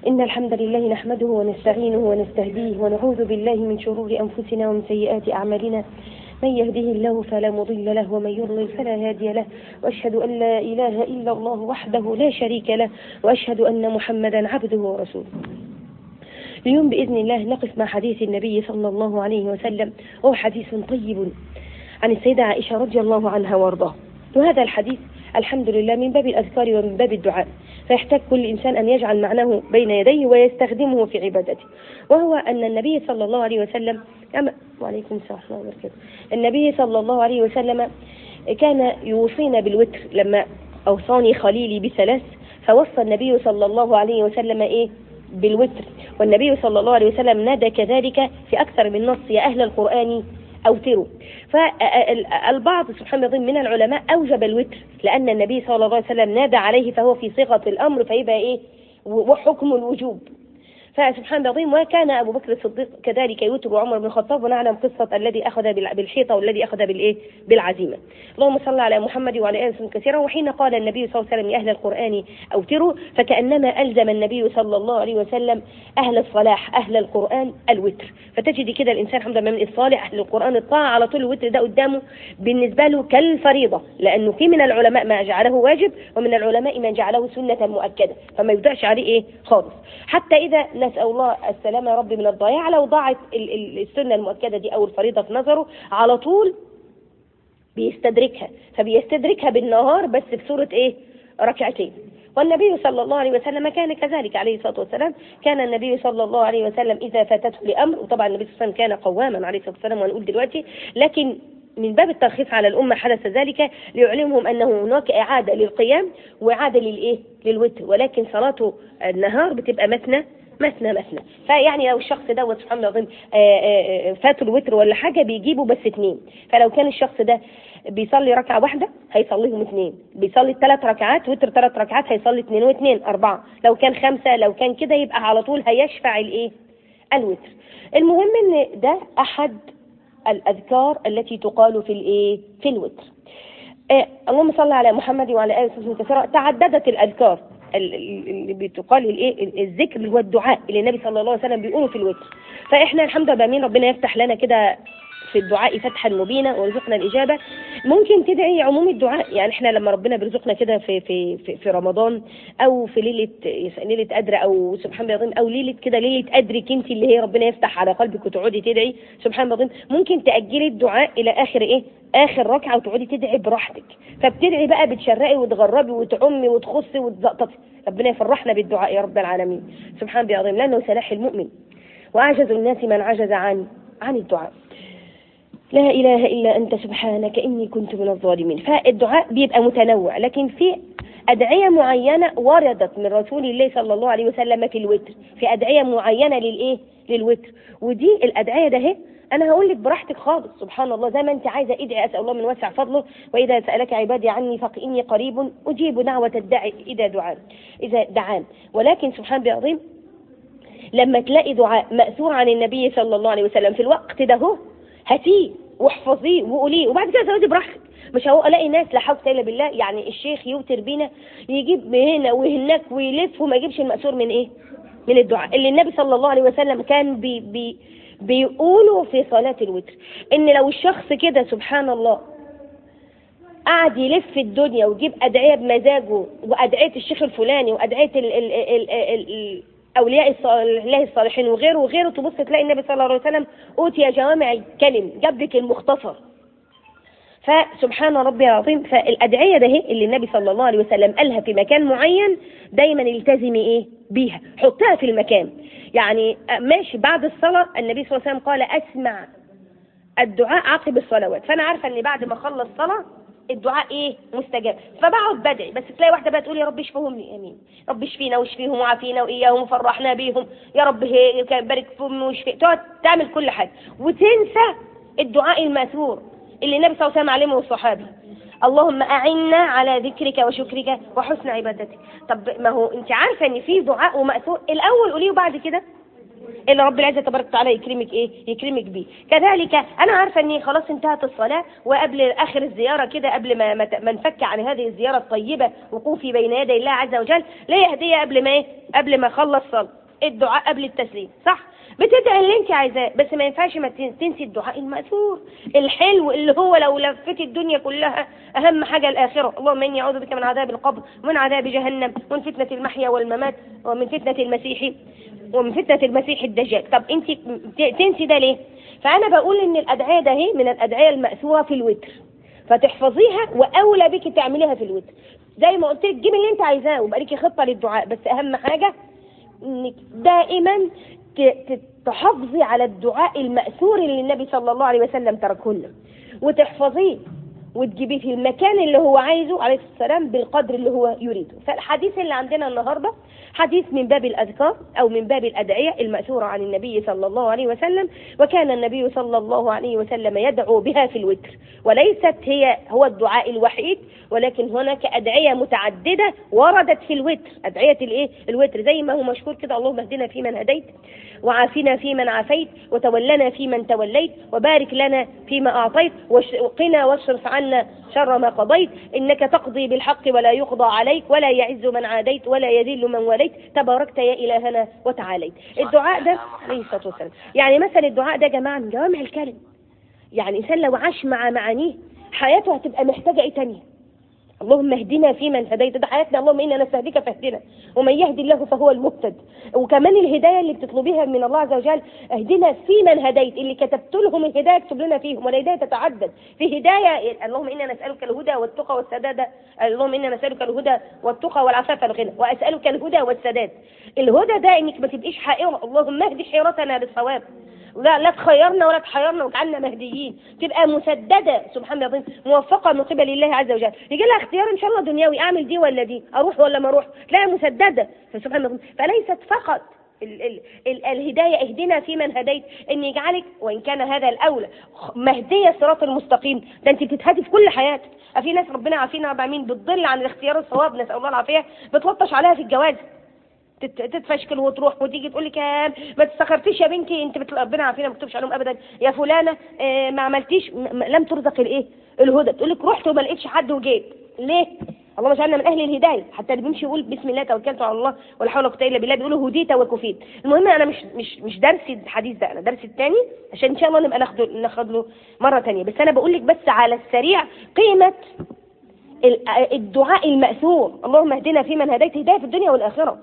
إن الحمد لله نحمده ونستعينه ونستهديه ونعوذ بالله من شرور أنفسنا ومن سيئات أعمالنا من يهده الله فلا مضل له ومن يضلل فلا هادي له وأشهد أن لا إله إلا الله وحده لا شريك له وأشهد أن محمدا عبده ورسوله اليوم بإذن الله نقف مع حديث النبي صلى الله عليه وسلم وهو حديث طيب عن السيدة عائشة رضي الله عنها وارضاها وهذا الحديث الحمد لله من باب الأذكار ومن باب الدعاء فيحتاج كل إنسان أن يجعل معناه بين يديه ويستخدمه في عبادته وهو أن النبي صلى الله عليه وسلم وعليكم السلام ورحمة الله وبركاته النبي صلى الله عليه وسلم كان يوصينا بالوتر لما أوصاني خليلي بثلاث فوصى النبي صلى الله عليه وسلم إيه بالوتر والنبي صلى الله عليه وسلم نادى كذلك في أكثر من نص يا أهل القرآن أوتروا فالبعض سبحان الله من العلماء أوجب الوتر لأن النبي صلى الله عليه وسلم نادى عليه فهو في صيغة الأمر فيبقى إيه وحكم الوجوب فسبحان الله العظيم وكان ابو بكر الصديق كذلك يوتر عمر بن الخطاب ونعلم قصه الذي اخذ بالحيطه والذي اخذ بالايه بالعزيمه اللهم صل على محمد وعلى اله وسلم كثيرا وحين قال النبي صلى الله عليه وسلم لاهل القران اوتروا فكانما الزم النبي صلى الله عليه وسلم اهل الصلاح اهل القران الوتر فتجد كده الانسان الحمد لله من الصالح اهل القران الطاعه على طول الوتر ده قدامه بالنسبه له كالفريضه لانه في من العلماء ما جعله واجب ومن العلماء من جعله سنه مؤكده فما يبداش عليه ايه خالص حتى اذا نسأل الله السلامة يا رب من الضياع لو ضاعت السنة المؤكدة دي أو الفريضة في نظره على طول بيستدركها فبيستدركها بالنهار بس بصورة إيه ركعتين والنبي صلى الله عليه وسلم كان كذلك عليه الصلاة والسلام كان النبي صلى الله عليه وسلم إذا فاتته لأمر وطبعا النبي صلى الله عليه وسلم كان قواما عليه الصلاة والسلام ونقول دلوقتي لكن من باب الترخيص على الأمة حدث ذلك ليعلمهم أنه هناك إعادة للقيام وإعادة للإيه للوتر ولكن صلاة النهار بتبقى مثنى مثنى مثنى فيعني لو الشخص دوت سبحان الله العظيم فاته الوتر ولا حاجه بيجيبوا بس اثنين فلو كان الشخص ده بيصلي ركعه واحده هيصليهم اثنين بيصلي ثلاث ركعات وتر ثلاث ركعات هيصلي اثنين واثنين اربعه لو كان خمسه لو كان كده يبقى على طول هيشفع الايه الوتر المهم ان ده احد الاذكار التي تقال في الايه في الوتر آه اللهم صل على محمد وعلى اله وصحبه كثيرا تعددت الاذكار اللي بتقال الايه الذكر اللي هو الدعاء اللي النبي صلى الله عليه وسلم بيقوله في الوتر فاحنا الحمد لله بامين ربنا يفتح لنا كده في الدعاء فتحا مبينا ويرزقنا الاجابه ممكن تدعي عموم الدعاء يعني احنا لما ربنا بيرزقنا كده في في في, في رمضان او في ليله ليله قدر او سبحان الله العظيم او ليله كده ليله قدرك انت اللي هي ربنا يفتح على قلبك وتقعدي تدعي سبحان الله العظيم ممكن تاجلي الدعاء الى اخر ايه اخر ركعه وتقعدي تدعي براحتك فبتدعي بقى بتشرقي وتغربي وتعمي وتخصي وتزقططي ربنا يفرحنا بالدعاء يا رب العالمين سبحان الله العظيم لانه سلاح المؤمن واعجز الناس من عجز عن عن الدعاء لا إله إلا أنت سبحانك إني كنت من الظالمين فالدعاء بيبقى متنوع لكن في أدعية معينة وردت من رسول الله صلى الله عليه وسلم في الوتر في أدعية معينة للإيه للوتر ودي الأدعية ده هي أنا هقول لك براحتك خالص سبحان الله زي ما أنت عايزة ادعي أسأل الله من وسع فضله وإذا سألك عبادي عني فإني قريب أجيب دعوة الداعي إذا دعان إذا دعان ولكن سبحان الله العظيم لما تلاقي دعاء مأثور عن النبي صلى الله عليه وسلم في الوقت ده هو هاتيه واحفظيه وقوليه وبعد كده زودي براحتك مش هو الاقي ناس لا حول الا بالله يعني الشيخ يوتر بينا يجيب هنا وهناك ويلف وما يجيبش المأثور من ايه؟ من الدعاء اللي النبي صلى الله عليه وسلم كان بي بي بيقولوا في صلاة الوتر ان لو الشخص كده سبحان الله قعد يلف الدنيا ويجيب ادعيه بمزاجه وادعيه الشيخ الفلاني وادعيه ال ال ال ال ال اولياء الله الصالحين وغيره وغيره تبص تلاقي النبي صلى الله عليه وسلم اوتي جوامع الكلم جاب لك المختصر فسبحان ربي العظيم فالادعيه ده اللي النبي صلى الله عليه وسلم قالها في مكان معين دايما التزمي ايه بيها حطها في المكان يعني ماشي بعد الصلاه النبي صلى الله عليه وسلم قال اسمع الدعاء عقب الصلوات فانا عارفه ان بعد ما اخلص صلاه الدعاء ايه مستجاب فبقعد بدعي بس تلاقي واحده بقى تقول يا رب اشفهم لي امين رب اشفينا واشفيهم وعافينا واياهم وفرحنا بيهم يا رب بارك فيهم واشفي تقعد تعمل كل حاجه وتنسى الدعاء الماثور اللي النبي صلى الله عليه وسلم علمه الصحابي اللهم اعنا على ذكرك وشكرك وحسن عبادتك طب ما هو انت عارفه ان في دعاء وماثور الاول قوليه وبعد كده اللي رب العزه تبارك وتعالى يكرمك ايه يكرمك بيه كذلك انا عارفه ان خلاص انتهت الصلاه وقبل اخر الزياره كده قبل ما ما ت- ما نفك عن هذه الزياره الطيبه وقوفي بين يدي الله عز وجل ليه هديه قبل ما ايه قبل ما اخلص صلاه الدعاء قبل التسليم صح بتدعي اللي انت عايزاه بس ما ينفعش ما تن- تنسي الدعاء المأثور الحلو اللي هو لو لفت الدنيا كلها اهم حاجه الاخره اللهم اني اعوذ بك من عذاب القبر ومن عذاب جهنم ومن فتنه المحيا والممات ومن فتنه المسيح ومن فتنه المسيح الدجال طب انت ت- تنسي ده ليه فانا بقول ان الادعيه ده هي من الادعيه المأثوره في الوتر فتحفظيها واولى بك تعمليها في الوتر زي ما قلت لك جيبي اللي انت عايزاه ويبقى ليكي خطه للدعاء بس اهم حاجه انك دائما ت- ت- تحافظي على الدعاء المأثور اللي النبي صلى الله عليه وسلم تركه لنا وتحفظيه وتجيبيه في المكان اللي هو عايزه عليه الصلاة والسلام بالقدر اللي هو يريده فالحديث اللي عندنا النهاردة حديث من باب الأذكار أو من باب الأدعية المأثورة عن النبي صلى الله عليه وسلم وكان النبي صلى الله عليه وسلم يدعو بها في الوتر وليست هي هو الدعاء الوحيد ولكن هناك أدعية متعددة وردت في الوتر أدعية الإيه الوتر زي ما هو مشهور كده اللهم اهدنا فيمن هديت وعافنا فيمن عافيت وتولنا فيمن توليت وبارك لنا فيما أعطيت وش- وقنا واصرف عنا شر ما قضيت إنك تقضي بالحق ولا يقضى عليك ولا يعز من عاديت ولا يذل من وليت تباركت يا إلهنا وتعاليت الدعاء ده عليه الصلاة والسلام يعني مثلا الدعاء ده يا جماعة من جوامع الكلم يعني إنسان لو عاش مع معانيه حياته هتبقى محتاجة إيه تانية اللهم اهدنا فيمن هديت ده حياتنا اللهم انا نستهديك فاهدنا ومن يهدي الله فهو المهتد وكمان الهدايه اللي بتطلبيها من الله عز وجل اهدنا فيمن هديت اللي كتبت لهم الهدايه اكتب لنا فيهم والهدايه تتعدد في هدايه اللهم انا نسالك الهدى والتقى والسداد اللهم انا نسالك الهدى والتقى والعفاف والغنى واسالك الهدى والسداد الهدى ده انك ما تبقيش حائره اللهم اهد حيرتنا للصواب لا لا تخيرنا ولا تحيرنا واجعلنا مهديين تبقى مسدده سبحان الله العظيم موفقه من قبل الله عز وجل يجي لها اختيار ان شاء الله دنيوي اعمل دي ولا دي اروح ولا ما اروح تلاقيها مسدده فسبحان الله العظيم. فليست فقط ال ال ال الهدايه اهدنا فيمن هديت ان يجعلك وان كان هذا الاولى مهديه الصراط المستقيم ده انت بتتهدي في كل حياتك في ناس ربنا عافينا رب العالمين بتضل عن الاختيار الصواب نسال الله العافيه بتلطش عليها في الجواز تت- تتفشكل وتروح وتيجي تقول لك يا ما تستخرتيش يا بنتي انت بت... ربنا عارفين ما بتكتبش عليهم ابدا يا فلانه اه ما عملتيش م... م- لم ترزق الايه الهدى تقول لك رحت وما لقيتش حد وجيت ليه اللهم اجعلنا من اهل الهدايه حتى اللي بيمشي يقول بسم الله توكلت على الله ولا حول ولا قوه الا بالله بيقولوا هديت وكفيت المهم انا مش مش مش درسي الحديث ده انا درسي الثاني عشان ان شاء الله نبقى ناخده ناخد له مره ثانيه بس انا بقول لك بس على السريع قيمه ال- الدعاء المأثور اللهم اهدنا فيمن هديت هداية في الدنيا والآخرة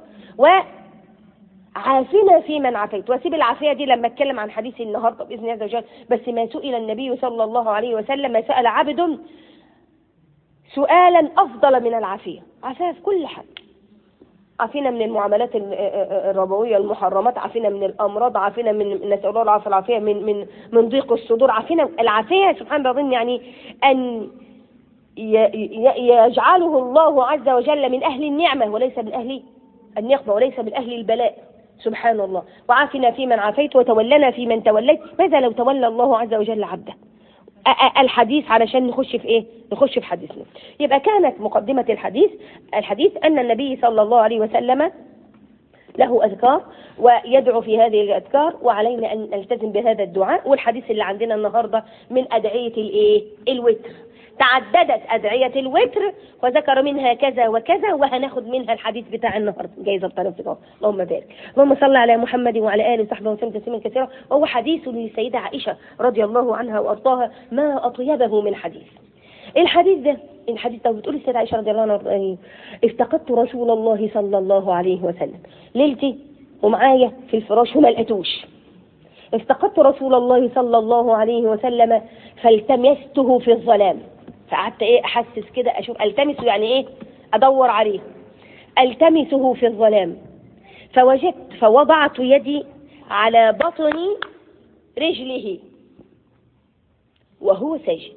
وعافنا فيمن عافيت واسيب العافية دي لما اتكلم عن حديث النهاردة بإذن الله عز وجل بس ما سئل النبي صلى الله عليه وسلم ما سأل عبد سؤالا أفضل من العافية عافية في كل حاجة عافينا من المعاملات ال- الربويه المحرمات عافينا من الامراض عافينا من نسال الله العافيه العافيه من من من ضيق الصدور عافينا العافيه سبحان الله العظيم يعني ان ي- ي- يجعله الله عز وجل من أهل النعمة وليس من أهل النقمة وليس من أهل البلاء سبحان الله وعافنا فيمن عافيت وتولنا فيمن توليت ماذا لو تولى الله عز وجل عبده أ- أ- الحديث علشان نخش في ايه نخش في حديثنا يبقى كانت مقدمة الحديث الحديث أن النبي صلى الله عليه وسلم له أذكار ويدعو في هذه الأذكار وعلينا أن نلتزم بهذا الدعاء والحديث اللي عندنا النهاردة من أدعية الإيه الوتر تعددت أدعية الوتر وذكر منها كذا وكذا وهناخد منها الحديث بتاع النهاردة جايزة الطرف اللهم بارك اللهم صل على محمد وعلى آله وصحبه وسلم تسليما كثيرا وهو حديث للسيدة عائشة رضي الله عنها وأرضاها ما أطيبه من حديث الحديث ده الحديث ده بتقول السيدة عائشة رضي الله عنها وأرضاها إيه؟ افتقدت رسول الله صلى الله عليه وسلم ليلتي ومعايا في الفراش وما لقيتوش افتقدت رسول الله صلى الله عليه وسلم فالتمسته في الظلام فقعدت ايه احسس كده اشوف التمسه يعني ايه ادور عليه التمسه في الظلام فوجدت فوضعت يدي على بطن رجله وهو ساجد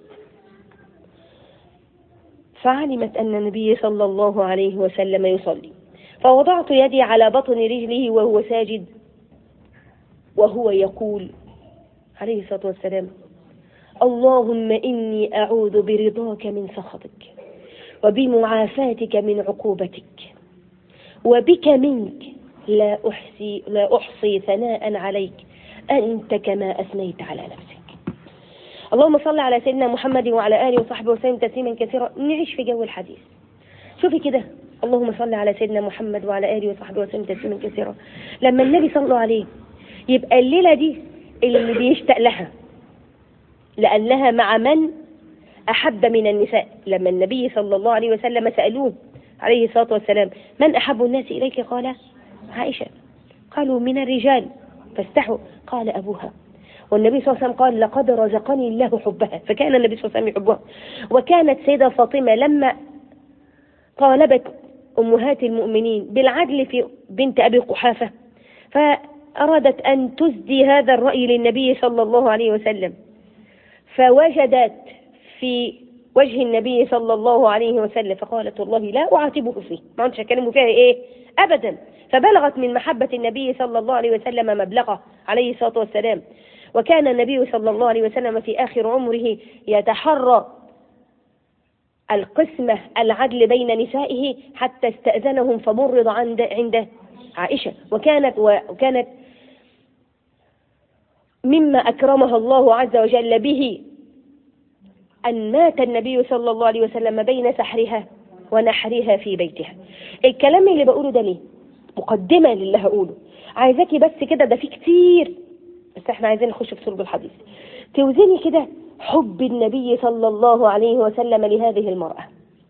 فعلمت أن النبي صلى الله عليه وسلم يصلي فوضعت يدي على بطن رجله وهو ساجد وهو يقول عليه الصلاة والسلام اللهم إني أعوذ برضاك من سخطك وبمعافاتك من عقوبتك وبك منك لا أحصي لا أحصي ثناء عليك أنت كما أثنيت على نفسك اللهم صل على سيدنا محمد وعلى آله وصحبه وسلم تسليما كثيرا نعيش في جو الحديث شوفي كده اللهم صل على سيدنا محمد وعلى آله وصحبه وسلم تسليما كثيرا لما النبي صلى الله عليه يبقى الليلة دي اللي بيشتاق لها لأنها مع من أحب من النساء لما النبي صلى الله عليه وسلم سألوه عليه الصلاة والسلام من أحب الناس إليك قال عائشة قالوا من الرجال فاستحوا قال أبوها والنبي صلى الله عليه وسلم قال لقد رزقني الله حبها فكان النبي صلى الله عليه وسلم يحبها وكانت سيدة فاطمة لما طالبت أمهات المؤمنين بالعدل في بنت أبي قحافة فأرادت أن تسدي هذا الرأي للنبي صلى الله عليه وسلم فوجدت في وجه النبي صلى الله عليه وسلم فقالت والله لا أعاتبه فيه ما عندش أكلمه فيها إيه أبدا فبلغت من محبة النبي صلى الله عليه وسلم مبلغه عليه الصلاة والسلام وكان النبي صلى الله عليه وسلم في آخر عمره يتحرى القسمة العدل بين نسائه حتى استأذنهم فمرض عند عند عائشة وكانت وكانت مما أكرمها الله عز وجل به أن مات النبي صلى الله عليه وسلم بين سحرها ونحرها في بيتها الكلام اللي بقوله ده ليه مقدمة للي هقوله عايزاكي بس كده ده في كتير بس احنا عايزين نخش في صلب الحديث توزني كده حب النبي صلى الله عليه وسلم لهذه المرأة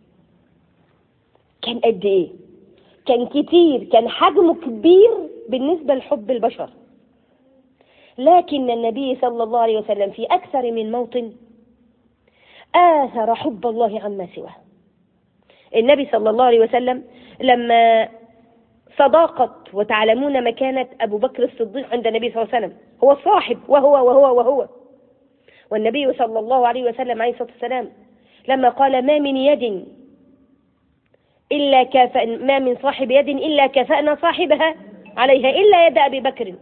كان قد ايه كان كتير كان حجمه كبير بالنسبة لحب البشر لكن النبي صلى الله عليه وسلم في أكثر من موطن آثر حب الله عما سواه النبي صلى الله عليه وسلم لما صداقة وتعلمون مكانة أبو بكر الصديق عند النبي صلى الله عليه وسلم هو الصاحب وهو وهو وهو والنبي صلى الله عليه وسلم عليه الصلاة والسلام لما قال ما من يد إلا كافأ ما من صاحب يد إلا كفأنا صاحبها عليها إلا يد أبي بكر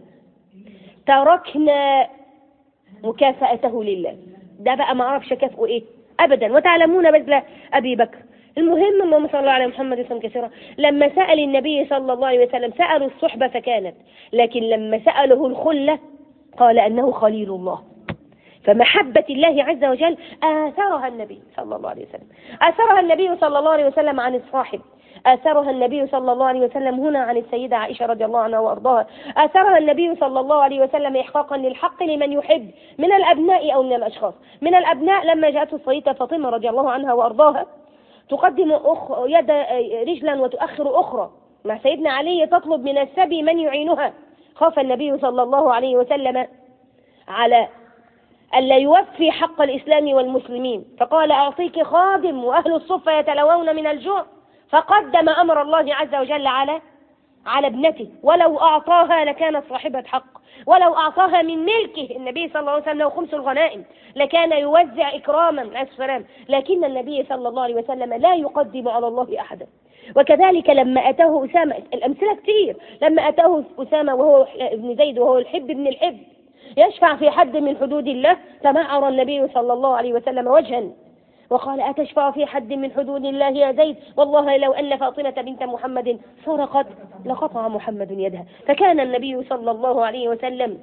تركنا مكافأته لله ده بقى ما اعرفش كافئه ايه ابدا وتعلمون بذل ابي بكر المهم اللهم صل على محمد وسلم كثيرا لما سأل النبي صلى الله عليه وسلم سألوا الصحبة فكانت لكن لما سأله الخلة قال أنه خليل الله فمحبة الله عز وجل آثرها النبي صلى الله عليه وسلم آثرها النبي صلى الله عليه وسلم عن الصاحب آثرها النبي صلى الله عليه وسلم هنا عن السيدة عائشة رضي الله عنها وأرضاها آثرها النبي صلى الله عليه وسلم إحقاقا للحق لمن يحب من الأبناء أو من الأشخاص من الأبناء لما جاءته السيدة فاطمة رضي الله عنها وأرضاها تقدم أخ يد رجلا وتؤخر أخرى مع سيدنا علي تطلب من السبي من يعينها خاف النبي صلى الله عليه وسلم على ألا يوفي حق الإسلام والمسلمين فقال أعطيك خادم وأهل الصفة يتلوون من الجوع فقدم أمر الله عز وجل على على ابنته ولو أعطاها لكانت صاحبة حق ولو أعطاها من ملكه النبي صلى الله عليه وسلم له خمس الغنائم لكان يوزع إكراما عليه السلام لكن النبي صلى الله عليه وسلم لا يقدم على الله أحدا وكذلك لما أتاه أسامة الأمثلة كتير لما أتاه أسامة وهو ابن زيد وهو الحب ابن الحب يشفع في حد من حدود الله تمعر النبي صلى الله عليه وسلم وجها وقال أتشفع في حد من حدود الله يا زيد والله لو أن فاطمة بنت محمد سرقت لقطع محمد يدها فكان النبي صلى الله عليه وسلم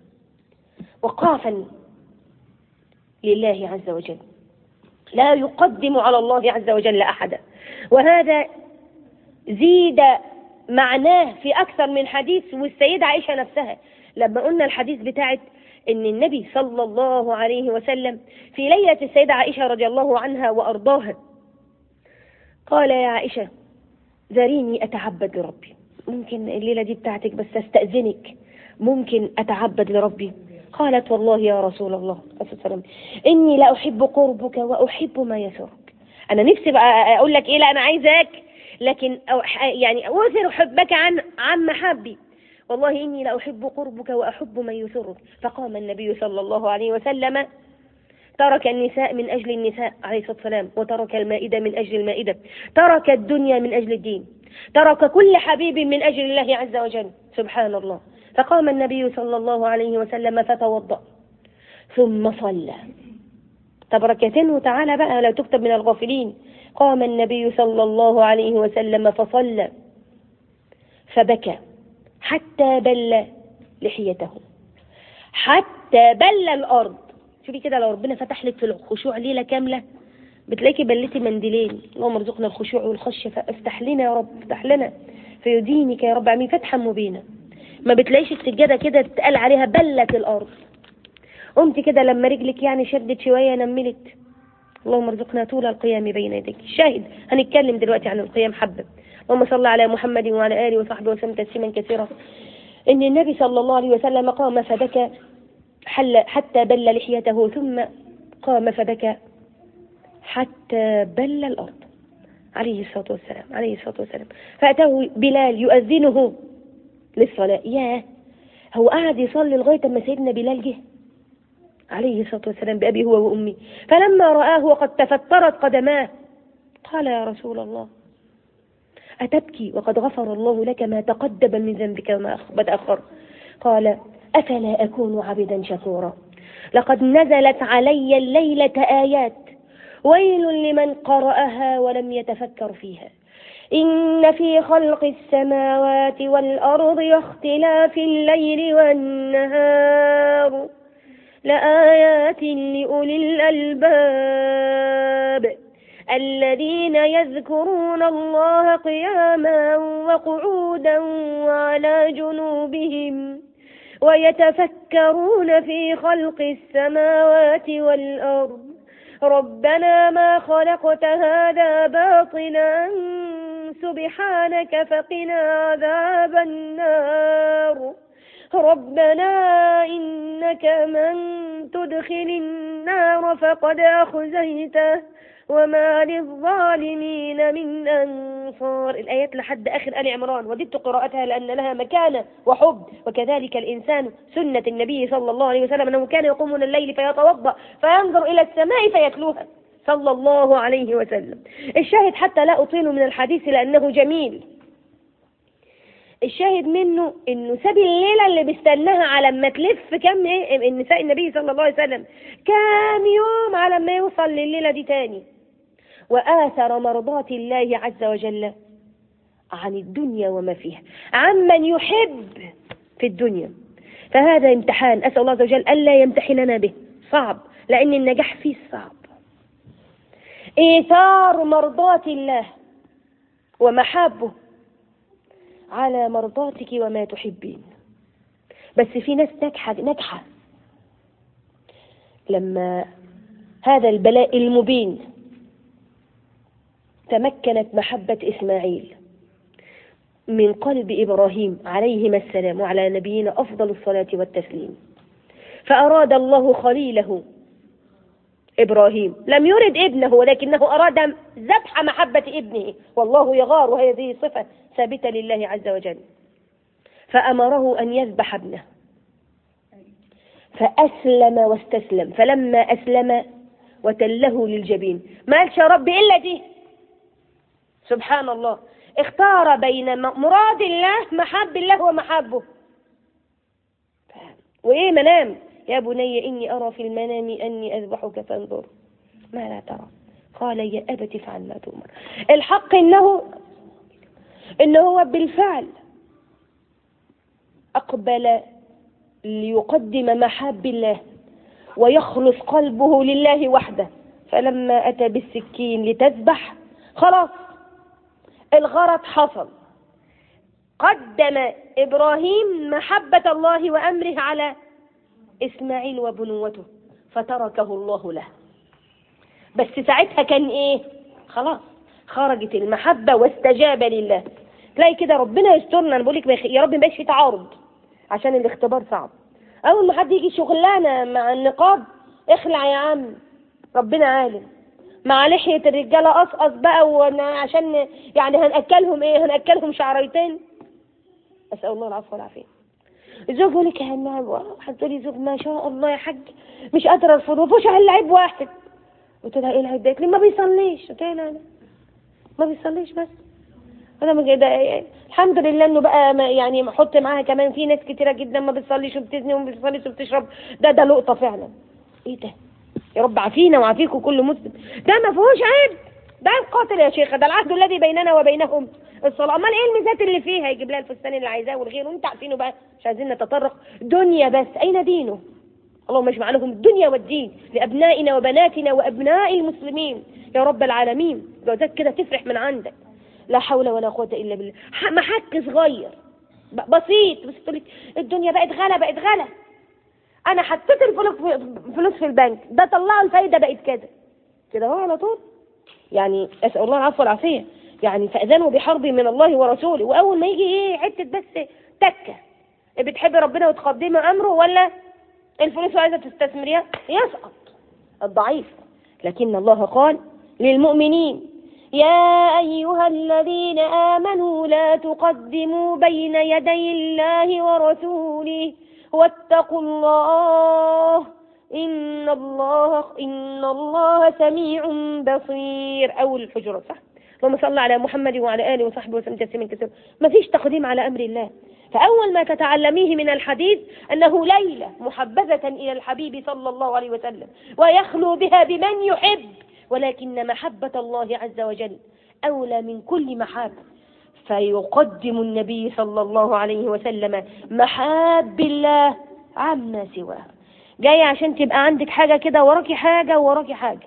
وقافا لله عز وجل لا يقدم على الله عز وجل أحدا وهذا زيد معناه في أكثر من حديث والسيدة عائشة نفسها لما قلنا الحديث بتاعت ان النبي صلى الله عليه وسلم في ليلة السيدة عائشة رضي الله عنها وأرضاها قال يا عائشة ذريني أتعبد لربي ممكن الليلة دي بتاعتك بس أستأذنك ممكن أتعبد لربي قالت والله يا رسول الله عليه وسلم إني لا أحب قربك وأحب ما يسرك أنا نفسي بقى أقول لك إيه لا أنا عايزاك لكن يعني أوثر حبك عن عن محبي والله إني لأحب قربك وأحب من يسرك فقام النبي صلى الله عليه وسلم ترك النساء من أجل النساء عليه الصلاة والسلام وترك المائدة من أجل المائدة ترك الدنيا من أجل الدين ترك كل حبيب من أجل الله عز وجل سبحان الله فقام النبي صلى الله عليه وسلم فتوضأ ثم صلى طب ركعتين وتعالى بقى لا تكتب من الغافلين قام النبي صلى الله عليه وسلم فصلى فبكى حتى بل لحيته حتى بل الأرض شوفي كده لو ربنا فتح لك في الخشوع ليلة كاملة بتلاقي بلتي منديلين اللهم ارزقنا الخشوع والخشية فافتح لنا يا رب افتح لنا فيدينك يا رب عمين فتحا مبينا ما بتلاقيش السجادة كده تتقال عليها بلت الأرض قمت كده لما رجلك يعني شدت شوية نملت اللهم ارزقنا طول القيام بين يديك شاهد هنتكلم دلوقتي عن القيام حبة اللهم صل على محمد وعلى آله وصحبه وسلم تسليما كثيرا إن النبي صلى الله عليه وسلم قام فبكى حل حتى بل لحيته ثم قام فبكى حتى بل الأرض عليه الصلاة والسلام عليه الصلاة والسلام فأتاه بلال يؤذنه للصلاة ياه هو قعد يصلي لغاية ما سيدنا بلال جه عليه الصلاة والسلام بأبي هو وأمي فلما رآه وقد تفترت قدماه قال يا رسول الله أتبكي وقد غفر الله لك ما تقدم من ذنبك وما تأخر قال أفلا أكون عبدا شكورا لقد نزلت علي الليلة آيات ويل لمن قرأها ولم يتفكر فيها إن في خلق السماوات والأرض واختلاف الليل والنهار لآيات لأولي الألباب الذين يذكرون الله قياما وقعودا وعلى جنوبهم ويتفكرون في خلق السماوات والأرض ربنا ما خلقت هذا باطلا سبحانك فقنا عذاب النار ربنا إنك من تدخل النار فقد أخزيته وما للظالمين من أنصار الآيات لحد آخر آل عمران وددت قراءتها لأن لها مكانة وحب وكذلك الإنسان سنة النبي صلى الله عليه وسلم أنه كان يقوم من الليل فيتوضأ فينظر إلى السماء فيتلوها صلى الله عليه وسلم الشاهد حتى لا أطيل من الحديث لأنه جميل الشاهد منه انه ساب الليله اللي بيستناها على ما تلف كم ايه النساء النبي صلى الله عليه وسلم كام يوم على ما يوصل لليله دي تاني وآثر مرضات الله عز وجل عن الدنيا وما فيها عمن يحب في الدنيا فهذا امتحان أسأل الله عز وجل ألا يمتحننا به صعب لأن النجاح فيه صعب إيثار مرضات الله ومحابه على مرضاتك وما تحبين بس في ناس ناجحة ناجحة لما هذا البلاء المبين تمكنت محبة إسماعيل من قلب إبراهيم عليهما السلام وعلى نبينا أفضل الصلاة والتسليم فأراد الله خليله إبراهيم لم يرد ابنه ولكنه أراد ذبح محبة ابنه والله يغار وهذه صفة ثابتة لله عز وجل فأمره أن يذبح ابنه فأسلم واستسلم فلما أسلم وتله للجبين ما قالش يا رب إلا دي سبحان الله اختار بين مراد الله محب الله ومحبه وإيه منام يا بني إني أرى في المنام أني أذبحك فانظر ما لا ترى قال يا أبت افعل ما تؤمر الحق إنه إنه هو بالفعل أقبل ليقدم محاب الله ويخلص قلبه لله وحده فلما أتى بالسكين لتذبح خلاص الغرض حصل قدم إبراهيم محبة الله وأمره على إسماعيل وبنوته فتركه الله له بس ساعتها كان إيه خلاص خرجت المحبة واستجاب لله تلاقي كده ربنا يسترنا انا بقول لك يا رب ما يبقاش في تعارض عشان الاختبار صعب اول ما حد يجي شغلانه مع النقاب اخلع يا عم ربنا عالم مع لحية الرجالة قصقص بقى وعشان يعني هنأكلهم ايه هنأكلهم شعريتين أسأل الله العفو والعافية زوج يقول لك هتقولي زوج ما شاء الله يا حاج مش قادرة ارفض وفوش على اللعيب واحد قلت لها ايه العيب ده؟ ما بيصليش قلت لها لا لا ما بيصليش بس انا من ده الحمد لله انه بقى يعني احط معاها كمان في ناس كتيره جدا ما بتصليش وبتزني وما بتصليش وبتشرب ده ده لقطه فعلا ايه ده يا رب عافينا وعافيكم كل مسلم ده ما فيهوش عيب ده القاتل يا شيخه ده العهد الذي بيننا وبينهم الصلاه امال ايه الميزات اللي فيها يجيب لها الفستان اللي عايزاه والغير وانت عارفينه بقى مش عايزين نتطرق دنيا بس اين دينه اللهم اجمع لهم الدنيا والدين لابنائنا وبناتنا وابناء المسلمين يا رب العالمين جوازات كده تفرح من عندك لا حول ولا قوه الا بالله ح- محك صغير ب- بسيط بس تقول لك الدنيا بقت غلا بقت غلا انا حطيت الفلوس في- فلوس في البنك ده طلعوا الفايده بقت كده كده هو على طول يعني اسال الله العفو والعافيه يعني فاذنوا بحرب من الله ورسوله واول ما يجي ايه حته بس تكه بتحب ربنا وتقدمي امره ولا الفلوس عايزه تستثمريها يسقط الضعيف لكن الله قال للمؤمنين يا أيها الذين آمنوا لا تقدموا بين يدي الله ورسوله واتقوا الله إن الله إن الله سميع بصير أول الحجرات صح اللهم صل على محمد وعلى آله وصحبه وسلم تسليما كثيرا ما فيش تقديم على أمر الله فأول ما تتعلميه من الحديث أنه ليلة محبذة إلى الحبيب صلى الله عليه وسلم ويخلو بها بمن يحب ولكن محبة الله عز وجل أولى من كل محبة فيقدم النبي صلى الله عليه وسلم محاب الله عما سواه جاي عشان تبقى عندك حاجة كده وراكي حاجة وراكي حاجة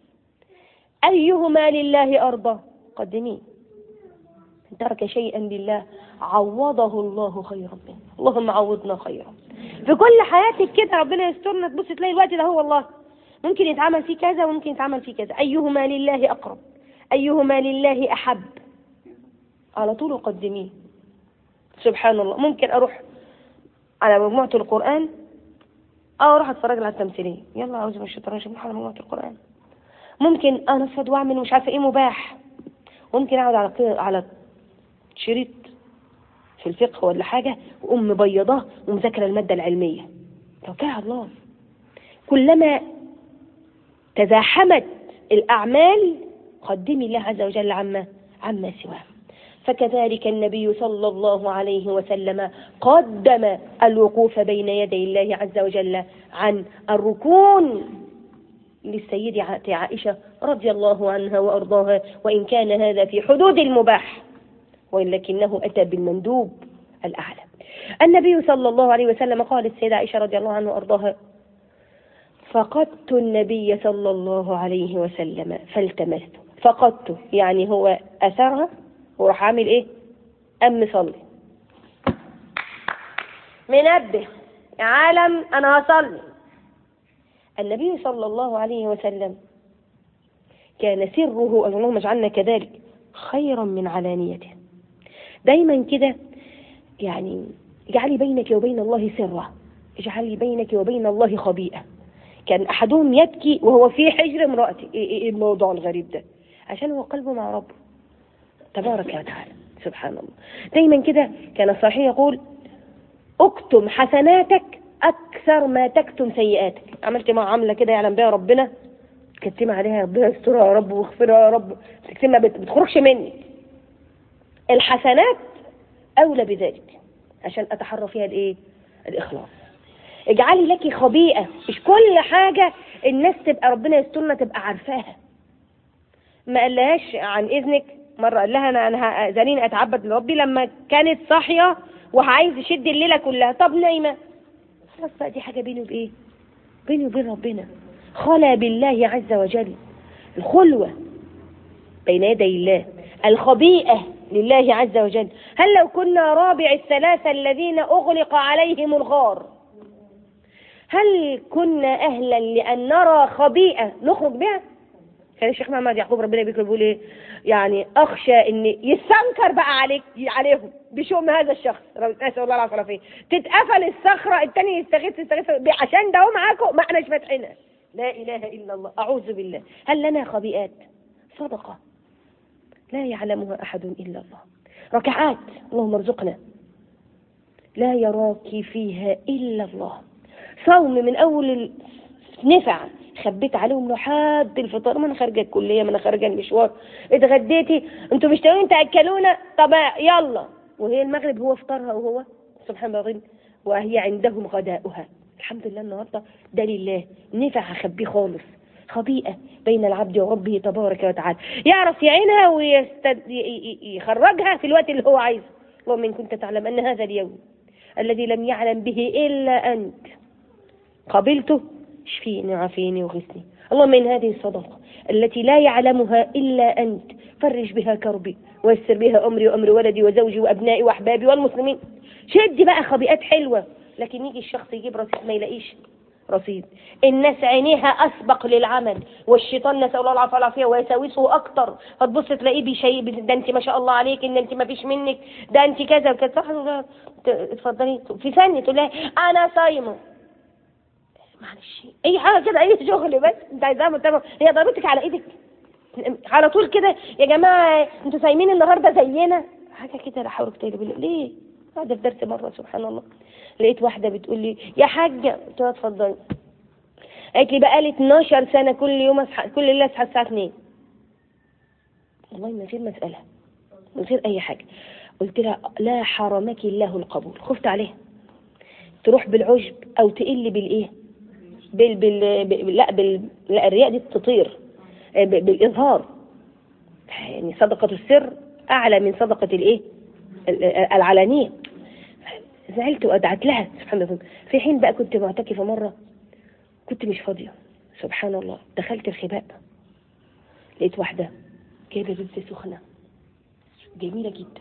أيهما لله أرضى قدميه من ترك شيئا لله عوضه الله خيرا منه اللهم عوضنا خيرا في كل حياتك كده ربنا يسترنا تبص تلاقي الوقت ده هو والله ممكن يتعمل فيه كذا وممكن يتعمل فيه كذا أيهما لله أقرب أيهما لله أحب على طول قدميه سبحان الله ممكن أروح على مجموعة القرآن أو أروح أتفرج على التمثيلية يلا أعوذ من الشيطان الرجيم على مجموعة القرآن ممكن أنفض وأعمل مش عارفة إيه مباح ممكن أقعد على ق- على شريط في الفقه ولا حاجة وأقوم مبيضاه ومذاكرة المادة العلمية توكلها على الله كلما تزاحمت الأعمال قدمي الله عز وجل عما عما سواه فكذلك النبي صلى الله عليه وسلم قدم الوقوف بين يدي الله عز وجل عن الركون للسيدة عائشة رضي الله عنها وأرضاها وإن كان هذا في حدود المباح ولكنه أتى بالمندوب الأعلى النبي صلى الله عليه وسلم قال السيدة عائشة رضي الله عنها وأرضاها فقدت النبي صلى الله عليه وسلم فالتمسته فقدته يعني هو أثرها وراح عامل إيه أم مصلي منبه يا عالم أنا هصلي النبي صلى الله عليه وسلم كان سره اللهم اجعلنا كذلك خيرا من علانيته دايما كده يعني اجعلي بينك وبين الله سرا اجعلي بينك وبين الله خبيئة كان أحدهم يبكي وهو في حجر امرأته إيه, إيه الموضوع الغريب ده عشان هو قلبه مع ربه تبارك وتعالى سبحان الله دايما كده كان الصحيح يقول اكتم حسناتك أكثر ما تكتم سيئاتك عملت مع عملة كده يعلم بها ربنا تكتم عليها ربنا يسترها يا رب واغفرها يا رب تكتمها بت- بتخرجش منك الحسنات أولى بذلك عشان أتحرى فيها الإيه الإخلاص اجعلي لك خبيئة مش كل حاجة الناس تبقى ربنا يسترنا تبقى عارفاها ما قالهاش عن إذنك مرة قال لها أنا أنا هأذنين أتعبد لربي لما كانت صاحية وعايز يشد الليلة كلها طب نايمة خلاص بقى دي حاجة بيني وبإيه بيني وبين ربنا خلا بالله عز وجل الخلوة بين يدي الله الخبيئة لله عز وجل هل لو كنا رابع الثلاثة الذين أغلق عليهم الغار هل كنا أهلا لأن نرى خبيئة نخرج بها كان الشيخ محمد يعقوب ربنا يبارك له بيقول ايه يعني اخشى ان يستنكر بقى عليك عليهم بشؤم هذا الشخص رب- نسال الله العافيه والعافيه تتقفل الصخره الثاني يستغيث يستغيث عشان ده هو معاكم ما احناش فاتحينها لا اله الا الله اعوذ بالله هل لنا خبيئات صدقه لا يعلمها احد الا الله ركعات اللهم ارزقنا لا يراك فيها الا الله صوم من اول نفع خبيت عليهم لحد الفطار ما انا خارجه الكليه ما انا خارجه المشوار اتغديتي انتوا مش ناويين تاكلونا طب يلا وهي المغرب هو فطارها وهو سبحان الله العظيم وهي عندهم غداؤها الحمد لله النهارده ده لله نفع اخبيه خالص خبيئة بين العبد وربه تبارك وتعالى يعرف يعينها ويخرجها في الوقت اللي هو عايزه اللهم إن كنت تعلم أن هذا اليوم الذي لم يعلم به إلا أنت قبلته اشفيني وعافيني وغثني اللهم إن هذه الصدقة التي لا يعلمها إلا أنت فرج بها كربي ويسر بها أمري وأمر ولدي وزوجي وأبنائي وأحبابي والمسلمين شد بقى خبيئات حلوة لكن يجي الشخص يجيب رصيد ما يلاقيش رصيد الناس عينيها أسبق للعمل والشيطان نسأل الله العافية والعافية ويساوسه أكتر فتبص تلاقيه بيشيء ده أنت ما شاء الله عليك إن أنت ما فيش منك ده أنت كذا وكذا صح اتفضلي في ثانية تقول لها أنا صايمة معلش أي حاجة كده أي شغل بس أنت عايزاها متابعة هي ضربتك على إيدك على طول كده يا جماعة أنتوا صايمين النهاردة زينا حاجة كده لا حول ولا قوة ليه؟ هذا في درس مرة سبحان الله لقيت واحدة بتقول لي يا حاجة قلت لها اتفضلي قالت لي بقالي 12 سنة كل يوم اصحى كل ليلة اصحى الساعة 2 والله من غير مسألة من غير أي حاجة قلت لها لا حرمك الله القبول خفت عليها تروح بالعجب أو تقل بالإيه بال بال بال لا بال لا الرياء دي تطير بالإظهار يعني صدقة السر أعلى من صدقة الإيه العلانية زعلت وأدعت لها سبحان الله في حين بقى كنت معتكفة مرة كنت مش فاضية سبحان الله دخلت الخباء لقيت واحدة جايبة بنت سخنة جميلة جدا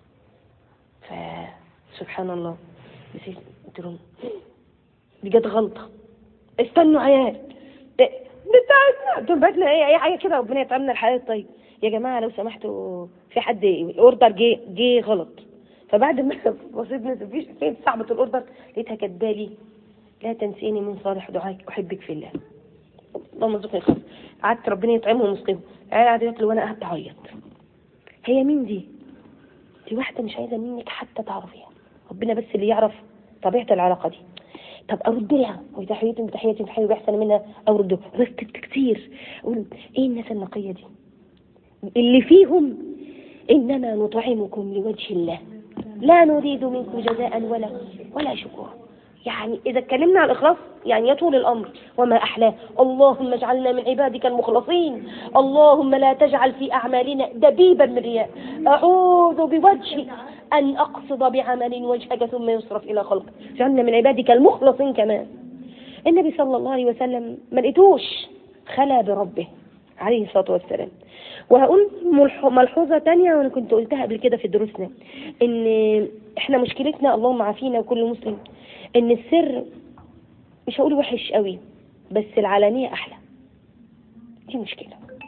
فسبحان الله نسيت قلت لهم دي جت غلطة استنوا عيال بتاعتنا قلت لهم باتنا ايه اي حاجة كده ربنا يطعمنا الحياة الطيب يا جماعة لو سمحتوا في حد اوردر جه جه غلط فبعد ما بصيت فيش فين صاحبة الاوردر لقيتها كاتبالي لا تنسيني من صالح دعائك احبك في الله اللهم ارزقني الخير قعدت ربنا يطعمهم ويسقيهم قاعد ياكل وانا قعدت اعيط هي مين دي؟ دي واحدة مش عايزة منك حتى تعرفيها ربنا بس اللي يعرف طبيعة العلاقة دي طب ارد لها وتحيتهم بتحية حي بيحسن منها او رده ركزت كتير اقول ايه الناس النقية دي اللي فيهم انما نطعمكم لوجه الله لا نريد منكم جزاء ولا ولا شكورا يعني إذا اتكلمنا عن الإخلاص يعني يطول الأمر وما أحلاه اللهم اجعلنا من عبادك المخلصين اللهم لا تجعل في أعمالنا دبيبا من رياء أعوذ بوجهك أن أقصد بعمل وجهك ثم يصرف إلى خلقك اجعلنا من عبادك المخلصين كمان النبي صلى الله عليه وسلم ما لقيتوش خلا بربه عليه الصلاة والسلام وهقول ملحوظة تانية وأنا كنت قلتها قبل كده في دروسنا إن إحنا مشكلتنا اللهم عافينا وكل مسلم إن السر مش هقول وحش قوي بس العلانية أحلى دي مشكلة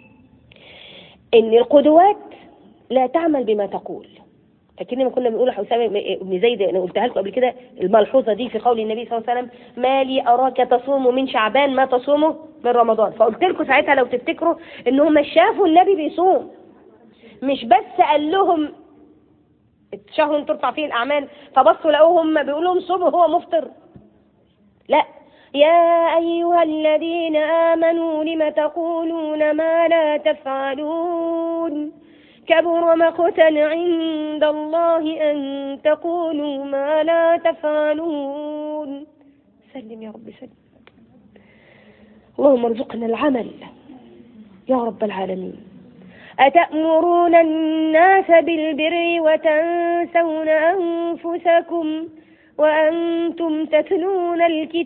إن القدوات لا تعمل بما تقول فاكرين لما كنا بنقول حسام بن زيد انا قلتها لكم قبل كده الملحوظه دي في قول النبي صلى الله عليه وسلم ما لي اراك تصوم من شعبان ما تصومه من رمضان فقلت لكم ساعتها لو تفتكروا ان هم شافوا النبي بيصوم مش بس قال لهم شهر ترفع فيه الاعمال فبصوا لقوه هم بيقولوا لهم صوموا هو مفطر لا يا أيها الذين آمنوا لم تقولون ما لا تفعلون كبر مقتا عند الله أن تقولوا ما لا تفعلون سلم يا رب سلم اللهم ارزقنا العمل يا رب العالمين أتأمرون الناس بالبر وتنسون أنفسكم وأنتم تتلون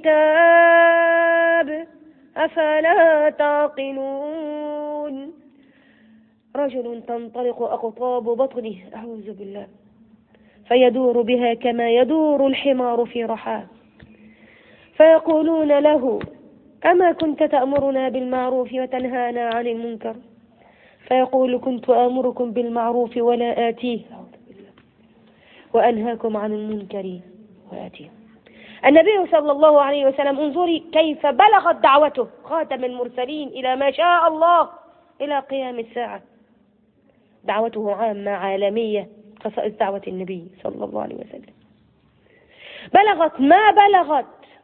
الكتاب أفلا تعقلون رجل تنطلق أقطاب بطنه أعوذ بالله فيدور بها كما يدور الحمار في رحاه فيقولون له أما كنت تأمرنا بالمعروف وتنهانا عن المنكر فيقول كنت آمركم بالمعروف ولا آتيه وأنهاكم عن المنكر وآتيه النبي صلى الله عليه وسلم انظري كيف بلغت دعوته خاتم المرسلين إلى ما شاء الله إلى قيام الساعة دعوته عامة عالمية خصائص دعوة النبي صلى الله عليه وسلم بلغت ما بلغت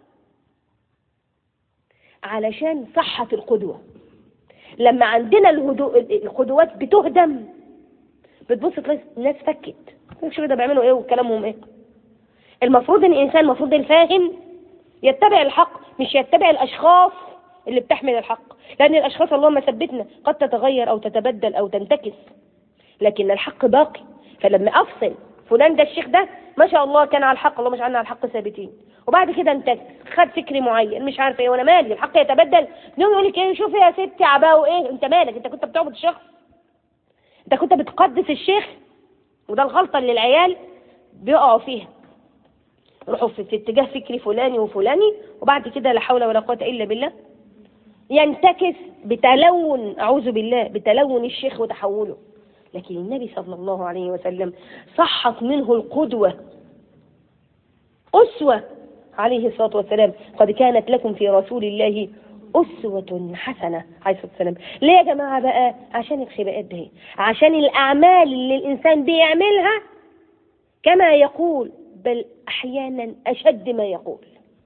علشان صحة القدوة لما عندنا الهدوء القدوات بتهدم بتبص تلاقي الناس فكت شوف ده بيعملوا ايه وكلامهم ايه المفروض ان الانسان المفروض الفاهم يتبع الحق مش يتبع الاشخاص اللي بتحمل الحق لأن الأشخاص اللهم ثبتنا قد تتغير أو تتبدل أو تنتكس لكن الحق باقي فلما أفصل فلان ده الشيخ ده ما شاء الله كان على الحق اللهم اجعلنا على الحق ثابتين وبعد كده انت خد فكر معين مش عارف ايه وانا مالي الحق يتبدل يوم يقول لك ايه شوف يا ستي عباء وايه انت مالك انت كنت بتعبد الشخص انت كنت بتقدس الشيخ وده الغلطه اللي العيال بيقعوا فيها يروحوا في, في اتجاه فكري فلاني وفلاني وبعد كده لا حول ولا قوه الا بالله ينتكس بتلون اعوذ بالله بتلون الشيخ وتحوله لكن النبي صلى الله عليه وسلم صحت منه القدوة أسوة عليه الصلاة والسلام قد كانت لكم في رسول الله أسوة حسنة عليه الصلاة والسلام ليه يا جماعة بقى عشان الخباءات دي عشان الأعمال اللي الإنسان بيعملها كما يقول بل أحيانا أشد ما يقول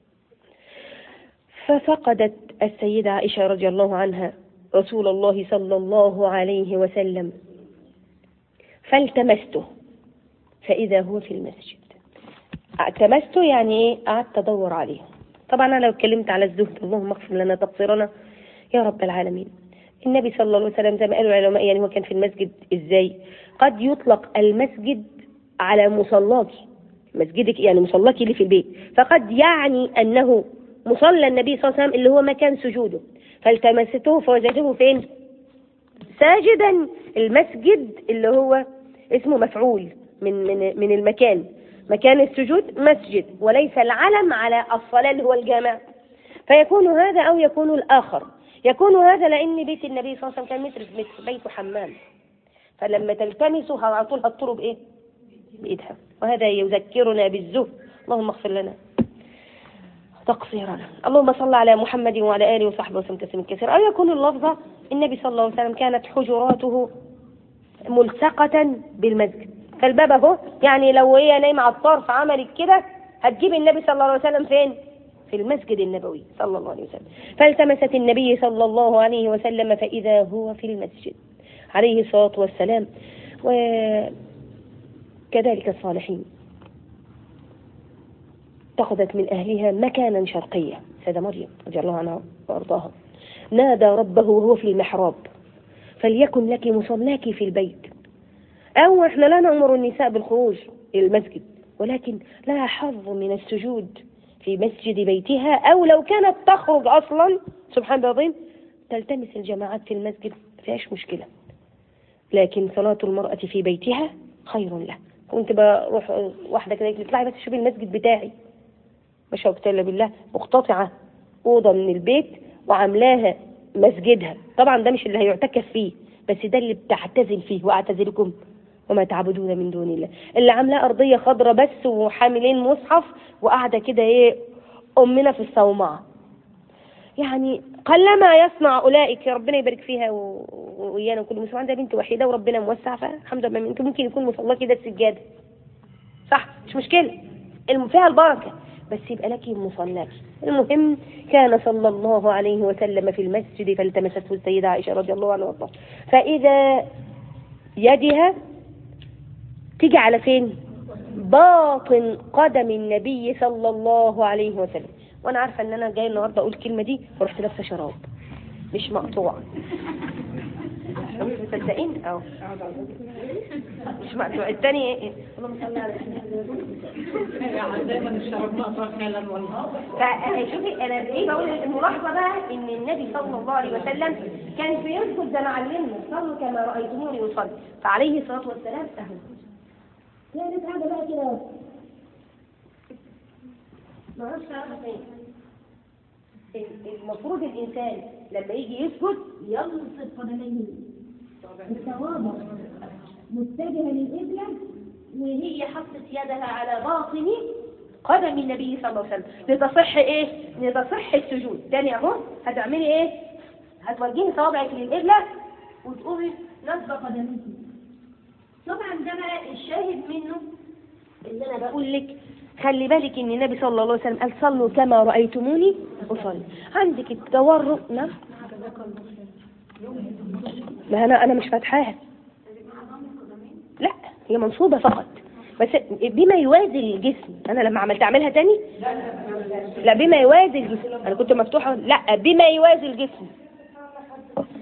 ففقدت السيدة عائشة رضي الله عنها رسول الله صلى الله عليه وسلم فالتمسته فإذا هو في المسجد التمسته يعني ايه قعدت ادور عليه طبعا انا لو اتكلمت على الزهد اللهم اغفر لنا تقصيرنا يا رب العالمين النبي صلى الله عليه وسلم زي ما قالوا العلماء يعني هو كان في المسجد ازاي قد يطلق المسجد على مصلاك مسجدك يعني مصلاك اللي في البيت فقد يعني انه مصلى النبي صلى الله عليه وسلم اللي هو مكان سجوده فالتمسته فوجدته فين ساجدا المسجد اللي هو اسمه مفعول من من من المكان مكان السجود مسجد وليس العلم على الصلاة اللي هو الجامع فيكون هذا أو يكون الآخر يكون هذا لأن بيت النبي صلى الله عليه وسلم كان متر في متر بيته حمام فلما تلتمسه على طول هتطلب بإيه؟ بإيدها وهذا يذكرنا بالزهد اللهم اغفر لنا تقصيرنا اللهم صل على محمد وعلى آله وصحبه وسلم تسليما كثيرا أو يكون اللفظة النبي صلى الله عليه وسلم كانت حجراته ملصقة بالمسجد فالباب اهو يعني لو هي نايمة على الطرف عملت كده هتجيب النبي صلى الله عليه وسلم فين؟ في المسجد النبوي صلى الله عليه وسلم فالتمست النبي صلى الله عليه وسلم فإذا هو في المسجد عليه الصلاة والسلام وكذلك الصالحين اتخذت من أهلها مكانا شرقيا سيدة مريم رضي الله عنها وأرضاها نادى ربه وهو في المحراب فليكن لك مصلاك في البيت أو إحنا لا نأمر النساء بالخروج إلى المسجد ولكن لها حظ من السجود في مسجد بيتها أو لو كانت تخرج أصلا سبحان الله العظيم تلتمس الجماعات في المسجد فيهاش مشكلة لكن صلاة المرأة في بيتها خير لها كنت بروح واحدة كده اطلعي بس شوفي المسجد بتاعي ما شاء الله بالله مقتطعة أوضة من البيت وعاملاها مسجدها طبعا ده مش اللي هيعتكف فيه بس ده اللي بتعتزل فيه واعتزلكم وما تعبدون من دون الله اللي عاملاه ارضيه خضراء بس وحاملين مصحف وقاعده كده ايه امنا في الصومعه يعني قلما يصنع اولئك ربنا يبارك فيها وايانا وكل مسلم عندها بنت وحيده وربنا موسع فالحمد لله يمكن ممكن يكون مصلاه كده السجاده صح مش مشكله فيها البركه بس يبقى لك مصلاك المهم كان صلى الله عليه وسلم في المسجد فالتمسته السيدة عائشة رضي الله عنها وارضاها فإذا يدها تيجي على فين باطن قدم النبي صلى الله عليه وسلم وانا عارفه ان انا جاي النهارده اقول الكلمه دي ورحت لابسه شراب مش مقطوعه مصدقين اه مش مقطوع الثاني ايه اللهم صل على دايما الشراب مقطوع فعلا والله فشوفي انا ايه بقول الملاحظه بقى ان النبي صلى الله عليه وسلم كان بيسجد زي ما علمنا صلوا كما رايتموني يصلي فعليه الصلاه والسلام اهو كانت قاعده بقى كده ما اعرفش فين المفروض الانسان لما يجي يسجد ينصب قدميه بالتواضع متجهه للقبله وهي حطت يدها على باطن قدم النبي صلى الله عليه وسلم لتصح ايه لتصح السجود تاني اهو هتعملي ايه هتوجهي صوابعك للقبله وتقومي نصب قدميك طبعا ده بقى الشاهد منه ان انا بقول لك خلي بالك ان النبي صلى الله عليه وسلم قال صلوا كما رايتموني اصلي عندك التورق نعم ما انا انا مش فاتحاها لا هي منصوبه فقط بس بما يوازي الجسم انا لما عملت اعملها تاني لا بما يوازي الجسم انا كنت مفتوحه لا بما يوازي الجسم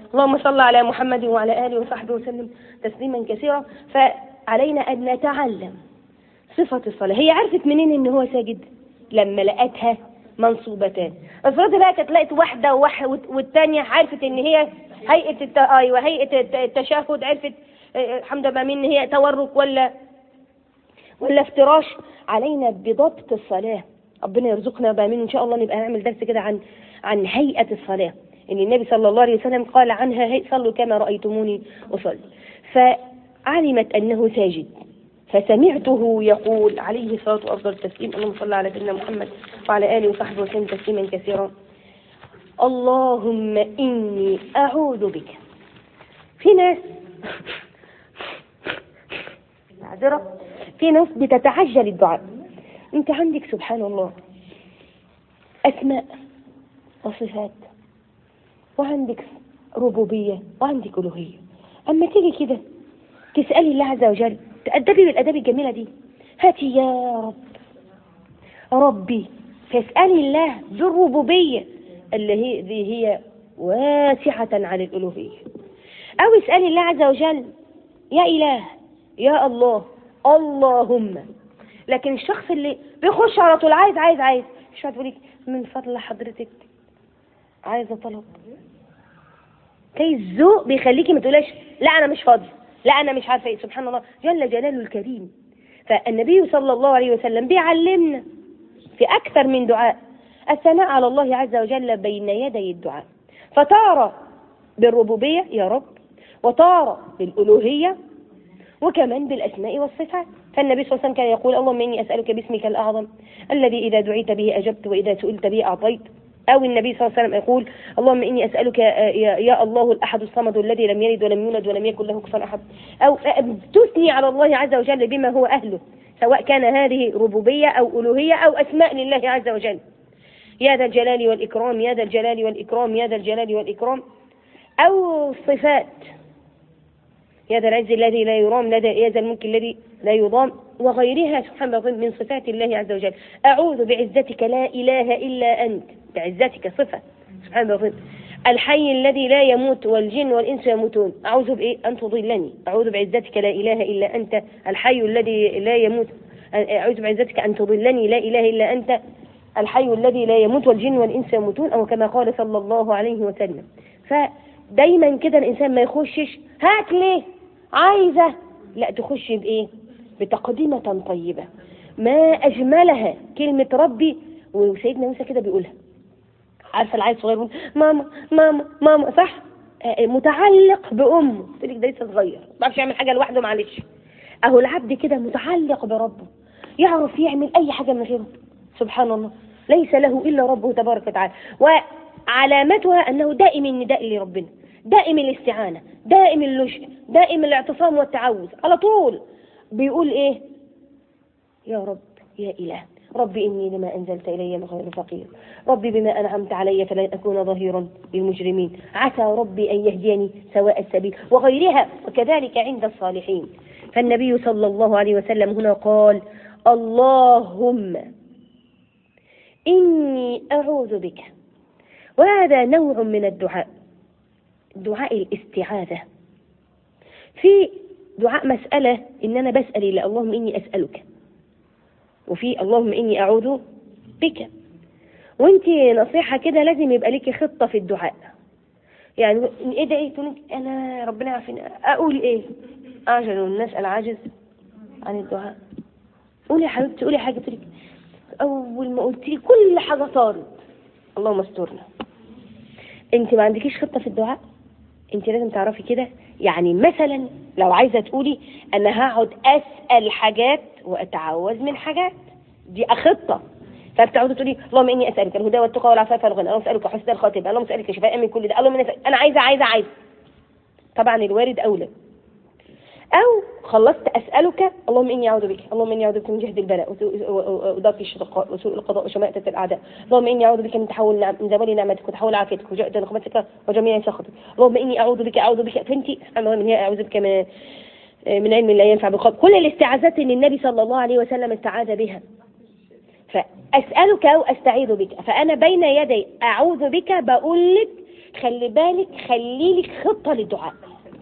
اللهم صل على محمد وعلى آله وصحبه وسلم تسليما كثيرا فعلينا أن نتعلم صفة الصلاة هي عرفت منين إن هو ساجد لما لقتها منصوبتان افرضي بقى كانت لقت واحدة وح- والت- والتانية عرفت إن هي هيئة الت... أيوة هيئة الت- التشهد عرفت آه، الحمد لله مين إن هي تورك ولا ولا افتراش علينا بضبط الصلاة ربنا يرزقنا بقى من إن شاء الله نبقى نعمل درس كده عن عن هيئة الصلاة إن النبي صلى الله عليه وسلم قال عنها هي صلوا كما رأيتموني أصلي فعلمت أنه ساجد فسمعته يقول عليه الصلاة وأفضل التسليم اللهم صل على سيدنا محمد وعلى آله وصحبه وسلم تسليما كثيرا اللهم إني أعوذ بك في ناس معذرة في ناس بتتعجل الدعاء انت عندك سبحان الله اسماء وصفات وعندك ربوبية وعندك ألوهية أما تيجي كده تسألي الله عز وجل تأدبي بالأداب الجميلة دي هاتي يا رب ربي فاسألي الله بالربوبية اللي هي ذي هي واسعة عن الألوهية أو اسألي الله عز وجل يا إله يا الله اللهم لكن الشخص اللي بيخش على طول عايز عايز عايز مش هتقول لك من فضل حضرتك عايزه طلب كي الذوق بيخليكي ما تقوليش لا انا مش فاضي لا انا مش عارفه ايه سبحان الله جل جلاله الكريم فالنبي صلى الله عليه وسلم بيعلمنا في اكثر من دعاء الثناء على الله عز وجل بين يدي الدعاء فتارة بالربوبية يا رب وتارة بالألوهية وكمان بالأسماء والصفات فالنبي صلى الله عليه وسلم كان يقول اللهم إني أسألك باسمك الأعظم الذي إذا دعيت به أجبت وإذا سئلت به أعطيت أو النبي صلى الله عليه وسلم يقول اللهم إني أسألك يا, يا الله الأحد الصمد الذي لم يلد ولم يولد ولم يكن له كفوا أحد أو تثني على الله عز وجل بما هو أهله سواء كان هذه ربوبية أو ألوهية أو أسماء لله عز وجل يا ذا الجلال والإكرام يا ذا الجلال والإكرام يا ذا الجلال والإكرام أو صفات يا ذا العز الذي لا يرام لا ذا- يا ذا الملك الذي لا يضام وغيرها سبحان الله من صفات الله عز وجل أعوذ بعزتك لا إله إلا أنت بعزتك صفة سبحان الله الحي الذي لا يموت والجن والإنس يموتون أعوذ بإيه أن تضلني أعوذ بعزتك لا إله إلا أنت الحي الذي لا يموت أعوذ بعزتك أن تضلني لا إله إلا أنت الحي الذي لا يموت والجن والإنس يموتون أو كما قال صلى الله عليه وسلم فدايما كده الإنسان ما يخشش هات ليه عايزة لا تخش بإيه بتقدمة طيبة ما أجملها كلمة ربي وسيدنا موسى كده بيقولها عارفة العيل الصغير يقول ماما ماما ماما صح آه، متعلق بأمه تقول لك ده لسه صغير ما بيعرفش يعمل حاجة لوحده معلش أهو العبد كده متعلق بربه يعرف يعمل أي حاجة من غيره سبحان الله ليس له إلا ربه تبارك وتعالى وعلامتها أنه دائم النداء لربنا دائم الاستعانة دائم اللجأ دائم الاعتصام والتعوذ على طول بيقول إيه يا رب يا إله ربي إني لما أنزلت إلي من غير فقير ربي بما أنعمت علي فلن أكون ظهيرا للمجرمين عسى ربي أن يهديني سواء السبيل وغيرها وكذلك عند الصالحين فالنبي صلى الله عليه وسلم هنا قال اللهم إني أعوذ بك وهذا نوع من الدعاء دعاء الاستعاذة في دعاء مسألة إن أنا بسأل الله اللهم إني أسألك وفي اللهم إني أعوذ بك وانت نصيحة كده لازم يبقى لك خطة في الدعاء يعني ادعي تقول انا ربنا يعافينا اقول ايه اعجل الناس العاجز عن الدعاء قولي يا حبيبتي قولي حاجة تقولي اول ما قلت لي كل حاجة صارت اللهم استرنا انت ما عندكيش خطة في الدعاء انت لازم تعرفي كده يعني مثلا لو عايزة تقولي انا هقعد اسأل حاجات واتعوذ من حاجات دي خطة فبتقعدي تقولي اللهم اني اسالك الهدى والتقى والعفاف والغنى اللهم اسالك حسن الخاتمه اللهم اسالك شفاء من كل ده اللهم إني أسألك. انا عايزه عايزه عايزه طبعا الوارد اولى او خلصت اسالك اللهم اني اعوذ بك اللهم اني اعوذ بك من جهد البلاء وسوء- و- وضيق الشقاء وسوء القضاء وشماتة الاعداء اللهم اني اعوذ بك من تحول نعم من زوال نعمتك وتحول عافيتك وجهد نقمتك وجميع سخطك اللهم اني اعوذ بك اعوذ بك فانت سبحان الله من هي اعوذ بك من من علم لا ينفع بقلب كل الاستعاذات اللي النبي صلى الله عليه وسلم استعاذ بها فأسألك أو أستعيذ بك فأنا بين يدي أعوذ بك بقول لك خلي بالك خلي لك خطه للدعاء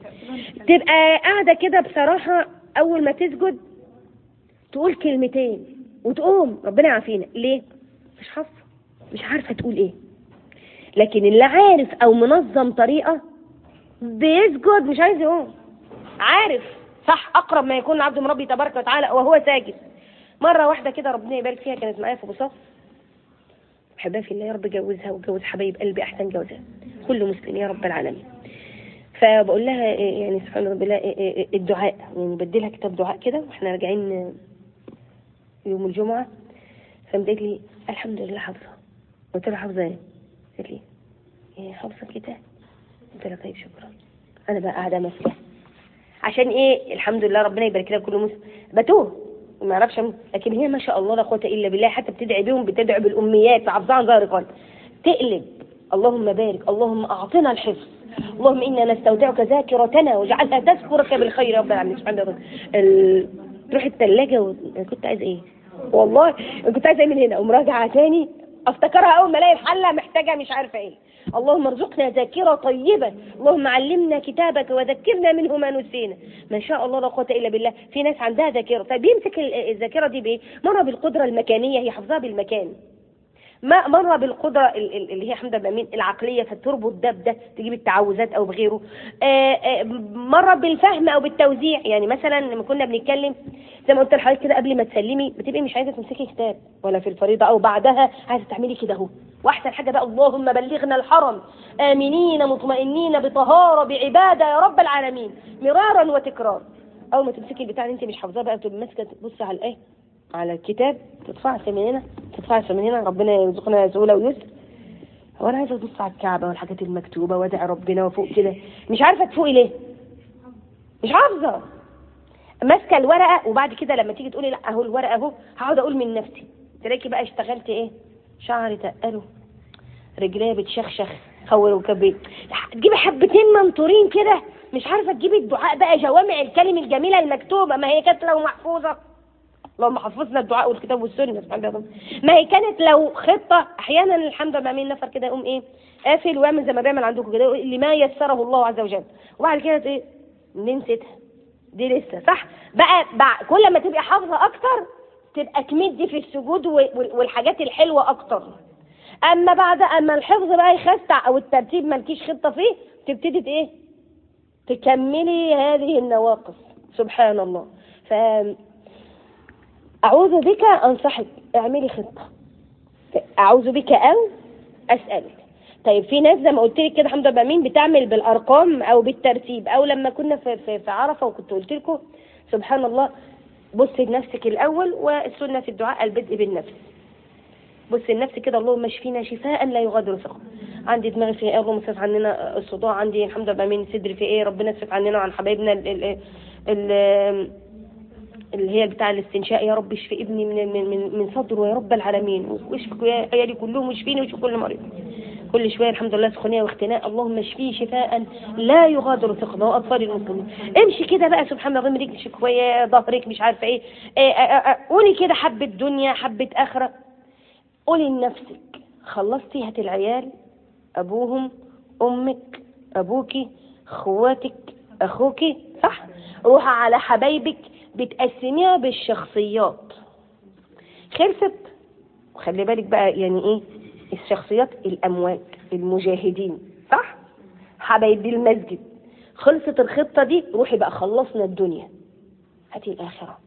تبقى قاعده كده بصراحه اول ما تسجد تقول كلمتين وتقوم ربنا يعافينا ليه مش حافظه مش عارفه تقول ايه لكن اللي عارف او منظم طريقه بيسجد مش عايز يقوم عارف صح اقرب ما يكون العبد من ربي تبارك وتعالى وهو ساجد مره واحده كده ربنا يبارك فيها كانت معايا في ابو صف بحبها في الله يا رب جوزها وجوز حبايب قلبي احسن جوزها كل مسلم يا رب العالمين فبقول لها إيه يعني سبحان ربي الله إيه إيه الدعاء يعني بديلها كتاب دعاء كده واحنا راجعين يوم الجمعه فقامت لي الحمد لله حافظه قلت لها حافظه ايه؟ قالت لي ايه حافظه الكتاب قلت لها طيب شكرا انا بقى قاعده ماسكه عشان ايه الحمد لله ربنا يبارك لها كل مسلم بتوه ما اعرفش لكن هي ما شاء الله لا قوه الا بالله حتى بتدعي بيهم بتدعي بالامنيات حافظها عن ظهر قلب تقلب اللهم بارك اللهم اعطنا الحفظ اللهم انا نستودعك ذاكرتنا واجعلها تذكرك بالخير يا رب العالمين سبحان الله ال... تروح الثلاجه و... أنا كنت عايز ايه والله أنا كنت عايز ايه من هنا ومراجعه تاني افتكرها اول ما الاقي الحله محتاجه مش عارفه ايه اللهم ارزقنا ذاكره طيبه اللهم علمنا كتابك وذكرنا منه ما نسينا ما شاء الله لا قوه الا بالله في ناس عندها ذاكره طيب يمسك ال- الذاكره دي بايه مره بالقدره المكانيه هي حافظاها بالمكان ما مره بالقدره ال- ال- اللي هي حمد الامين العقليه فتربط ده بده تجيب التعوذات او بغيره آه، آه، مره بالفهم او بالتوزيع يعني مثلا لما كنا بنتكلم زي ما قلت لحضرتك كده قبل ما تسلمي بتبقي مش عايزه تمسكي كتاب ولا في الفريضه او بعدها عايزه تعملي كده اهو واحسن حاجه بقى اللهم بلغنا الحرم امنين مطمئنين بطهاره بعباده يا رب العالمين مرارا وتكرار اول ما تمسكي البتاع اللي انت مش حافظاه بقى تبقي ماسكه تبصي على الايه على الكتاب تدفعي من هنا تدفعي من هنا ربنا يرزقنا سهوله ويسر هو انا عايزه ابص على الكعبه والحاجات المكتوبه وادعي ربنا وفوق كده مش عارفه تفوقي ليه مش حافظه ماسكه الورقه وبعد كده لما تيجي تقولي لا اهو الورقه اهو هقعد اقول من نفسي تلاقي بقى اشتغلت ايه شعري تقله رجليا بتشخشخ خول وكبيت تجيبي حبتين منطورين كده مش عارفه تجيبي الدعاء بقى جوامع الكلم الجميله المكتوبه ما هي كانت لو محفوظه اللهم حفظنا الدعاء والكتاب والسنه سبحان الله ما هي كانت لو خطه احيانا الحمد لله بعمل نفر كده يقوم ايه قافل ويعمل زي ما بيعمل عندكم كده يقول لما يسره الله عز وجل وبعد كده ايه نسيتها دي لسه صح بقى, بقى كل ما تبقي حافظه اكتر تبقى تمدي في السجود و- وال- والحاجات الحلوه اكتر اما بعد اما الحفظ بقى يخستع او الترتيب مالكيش خطه فيه تبتدي ت- ايه تكملي هذه النواقص سبحان الله ف أعوذ بك أنصحك اعملي خطة أعوذ بك أو أسألك طيب في ناس زي ما قلت لك كده الحمد لله مين بتعمل بالأرقام أو بالترتيب أو لما كنا في, في, في عرفة وكنت قلت لكم سبحان الله بصي لنفسك الأول والسنة في الدعاء البدء بالنفس بصي لنفسك كده اللهم اشفينا شفاء لا يغادر سقما عندي دماغي في ايه اللهم اصرف عننا الصداع عندي الحمد لله من صدري في ايه ربنا يصرف عننا وعن حبايبنا ال ال ال اللي هي بتاع الاستنشاء يا رب اشفي ابني من من من, من صدره يا رب العالمين واشفي يا عيالي كلهم واشفيني واشفي كل مريض كل شويه الحمد لله سخونيه واختناق اللهم اشفيه شفاء لا يغادر سقما واطفال المسلمين امشي كده بقى سبحان الله رجلك شويه ظهرك مش عارفه ايه, إيه, إيه, إيه قولي كده حبه دنيا حبه اخره قولي لنفسك خلصتي هات العيال ابوهم امك ابوكي اخواتك اخوكي صح روحي على حبايبك بتقسميها بالشخصيات خلصت وخلي بالك بقى يعني ايه الشخصيات الاموات المجاهدين صح حبايب المسجد خلصت الخطه دي روحي بقى خلصنا الدنيا هاتي الاخره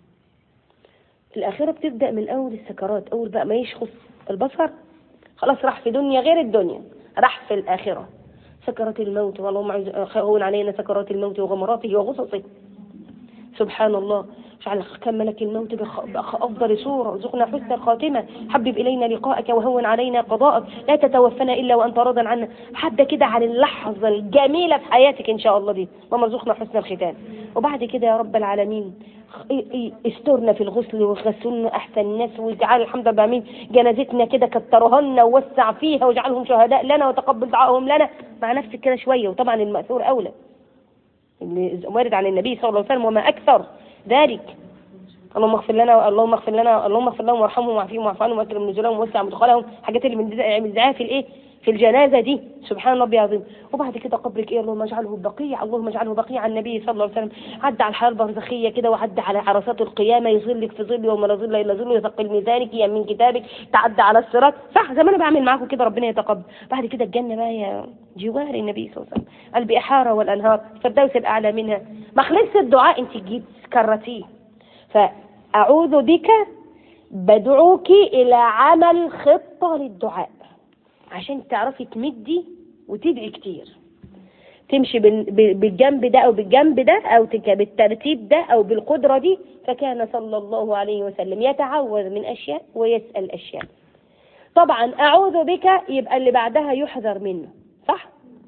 الاخره بتبدا من اول السكرات اول بقى ما يشخص البصر خلاص راح في دنيا غير الدنيا راح في الاخره سكرات الموت واللهم عز- هون علينا سكرات الموت وغمراته وغصصه سبحان الله جعل كم ملك الموت بخ- بأفضل صورة ارزقنا حسن الخاتمة حبب إلينا لقاءك وهون علينا قضاءك لا تتوفنا إلا وأنت راض عنا حد كده عن اللحظة الجميلة في حياتك إن شاء الله دي اللهم ارزقنا حسن الختام وبعد كده يا رب العالمين إي- إي- استرنا في الغسل وغسلنا أحسن الناس واجعل الحمد لله بعمين جنازتنا كده كترهن ووسع فيها واجعلهم شهداء لنا وتقبل دعائهم لنا مع نفسك كده شوية وطبعا المأثور أولى اللي وارد عن النبي صلى الله عليه وسلم وما أكثر ذلك اللهم اغفر لنا اللهم اغفر لنا اللهم اغفر لهم وارحمهم وعافيهم واعف عنهم واكرم نزلهم ووسع مدخلهم حاجات اللي بنزعها في الايه في الجنازة دي سبحان ربي العظيم وبعد كده قبرك ايه اللهم اجعله بقيع اللهم اجعله بقيع النبي صلى الله عليه وسلم عدى على الحياة البرزخية كده وعدى على عرصات القيامة يظلك في ظل يوم لا ظل الا ظله يثقل ميزانك يمين كتابك تعدى على الصراط صح زي ما انا بعمل معاكم كده ربنا يتقبل بعد كده الجنة بقى يا جوار النبي صلى الله عليه وسلم البحار والانهار فالدوس الاعلى منها ما خلصش الدعاء انت جيت كرتيه فاعوذ بك بدعوك الى عمل خطة للدعاء عشان تعرفي تمدي وتدعي كتير تمشي بال- بال- بالجنب ده او بالجنب ده او تك- بالترتيب ده او بالقدرة دي فكان صلى الله عليه وسلم يتعوذ من اشياء ويسأل اشياء طبعا اعوذ بك يبقى اللي بعدها يحذر منه صح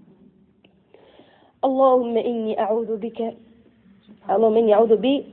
اللهم اني اعوذ بك اللهم اني اعوذ بي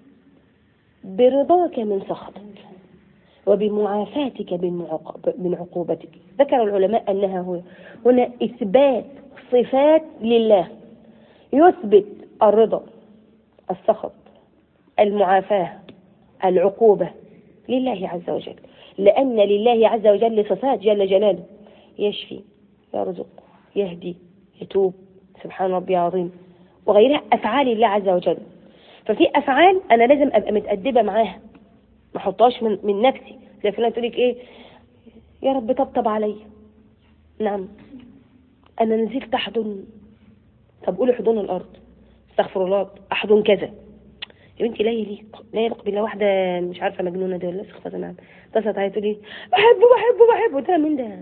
برضاك من سخطك وبمعافاتك من معاق- من عقوبتك ذكر العلماء أنها هو هنا إثبات صفات لله يثبت الرضا السخط المعافاة العقوبة لله عز وجل لأن لله عز وجل صفات جل جلاله يشفي يرزق يهدي يتوب سبحان ربي العظيم وغيرها أفعال الله عز وجل ففي أفعال أنا لازم أبقى متأدبة معاها ما احطهاش من من نفسي زي فلان تقول لك ايه يا رب طبطب عليا نعم انا نزلت احضن طب قولي حضن الارض استغفر الله احضن كذا يا بنتي لا يليق لا يليق بالله واحده مش عارفه مجنونه دي ولا استغفر الله اتصلت عليا تقول لي بحبه بحبه بحبه ده مين ده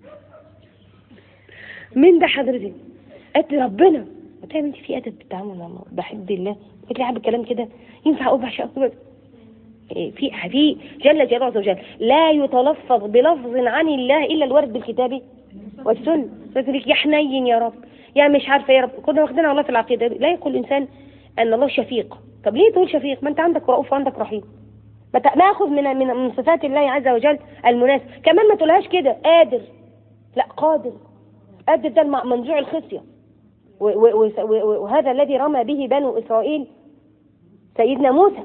مين ده حضرتك قالت لي ربنا قلت لها يا بنتي في ادب بالتعامل مع الله بحب الله قلت لي حابب الكلام كده ينفع اقول بعشق الله في في جل جلاله عز وجل لا يتلفظ بلفظ عن الله الا الورد بالكتاب والسنه تقول لك يا حنين يا رب يا مش عارفه يا رب كنا واخدينها والله في العقيده لا يقول الانسان ان الله شفيق طب ليه تقول شفيق ما انت عندك رؤوف وعندك رحيم ما ت- ناخذ من من من صفات الله عز وجل المناسب كمان ما تقولهاش كده قادر لا قادر قادر ده الم- منزوع الخصيه و- و- و- و- وهذا الذي رمى به بنو اسرائيل سيدنا موسى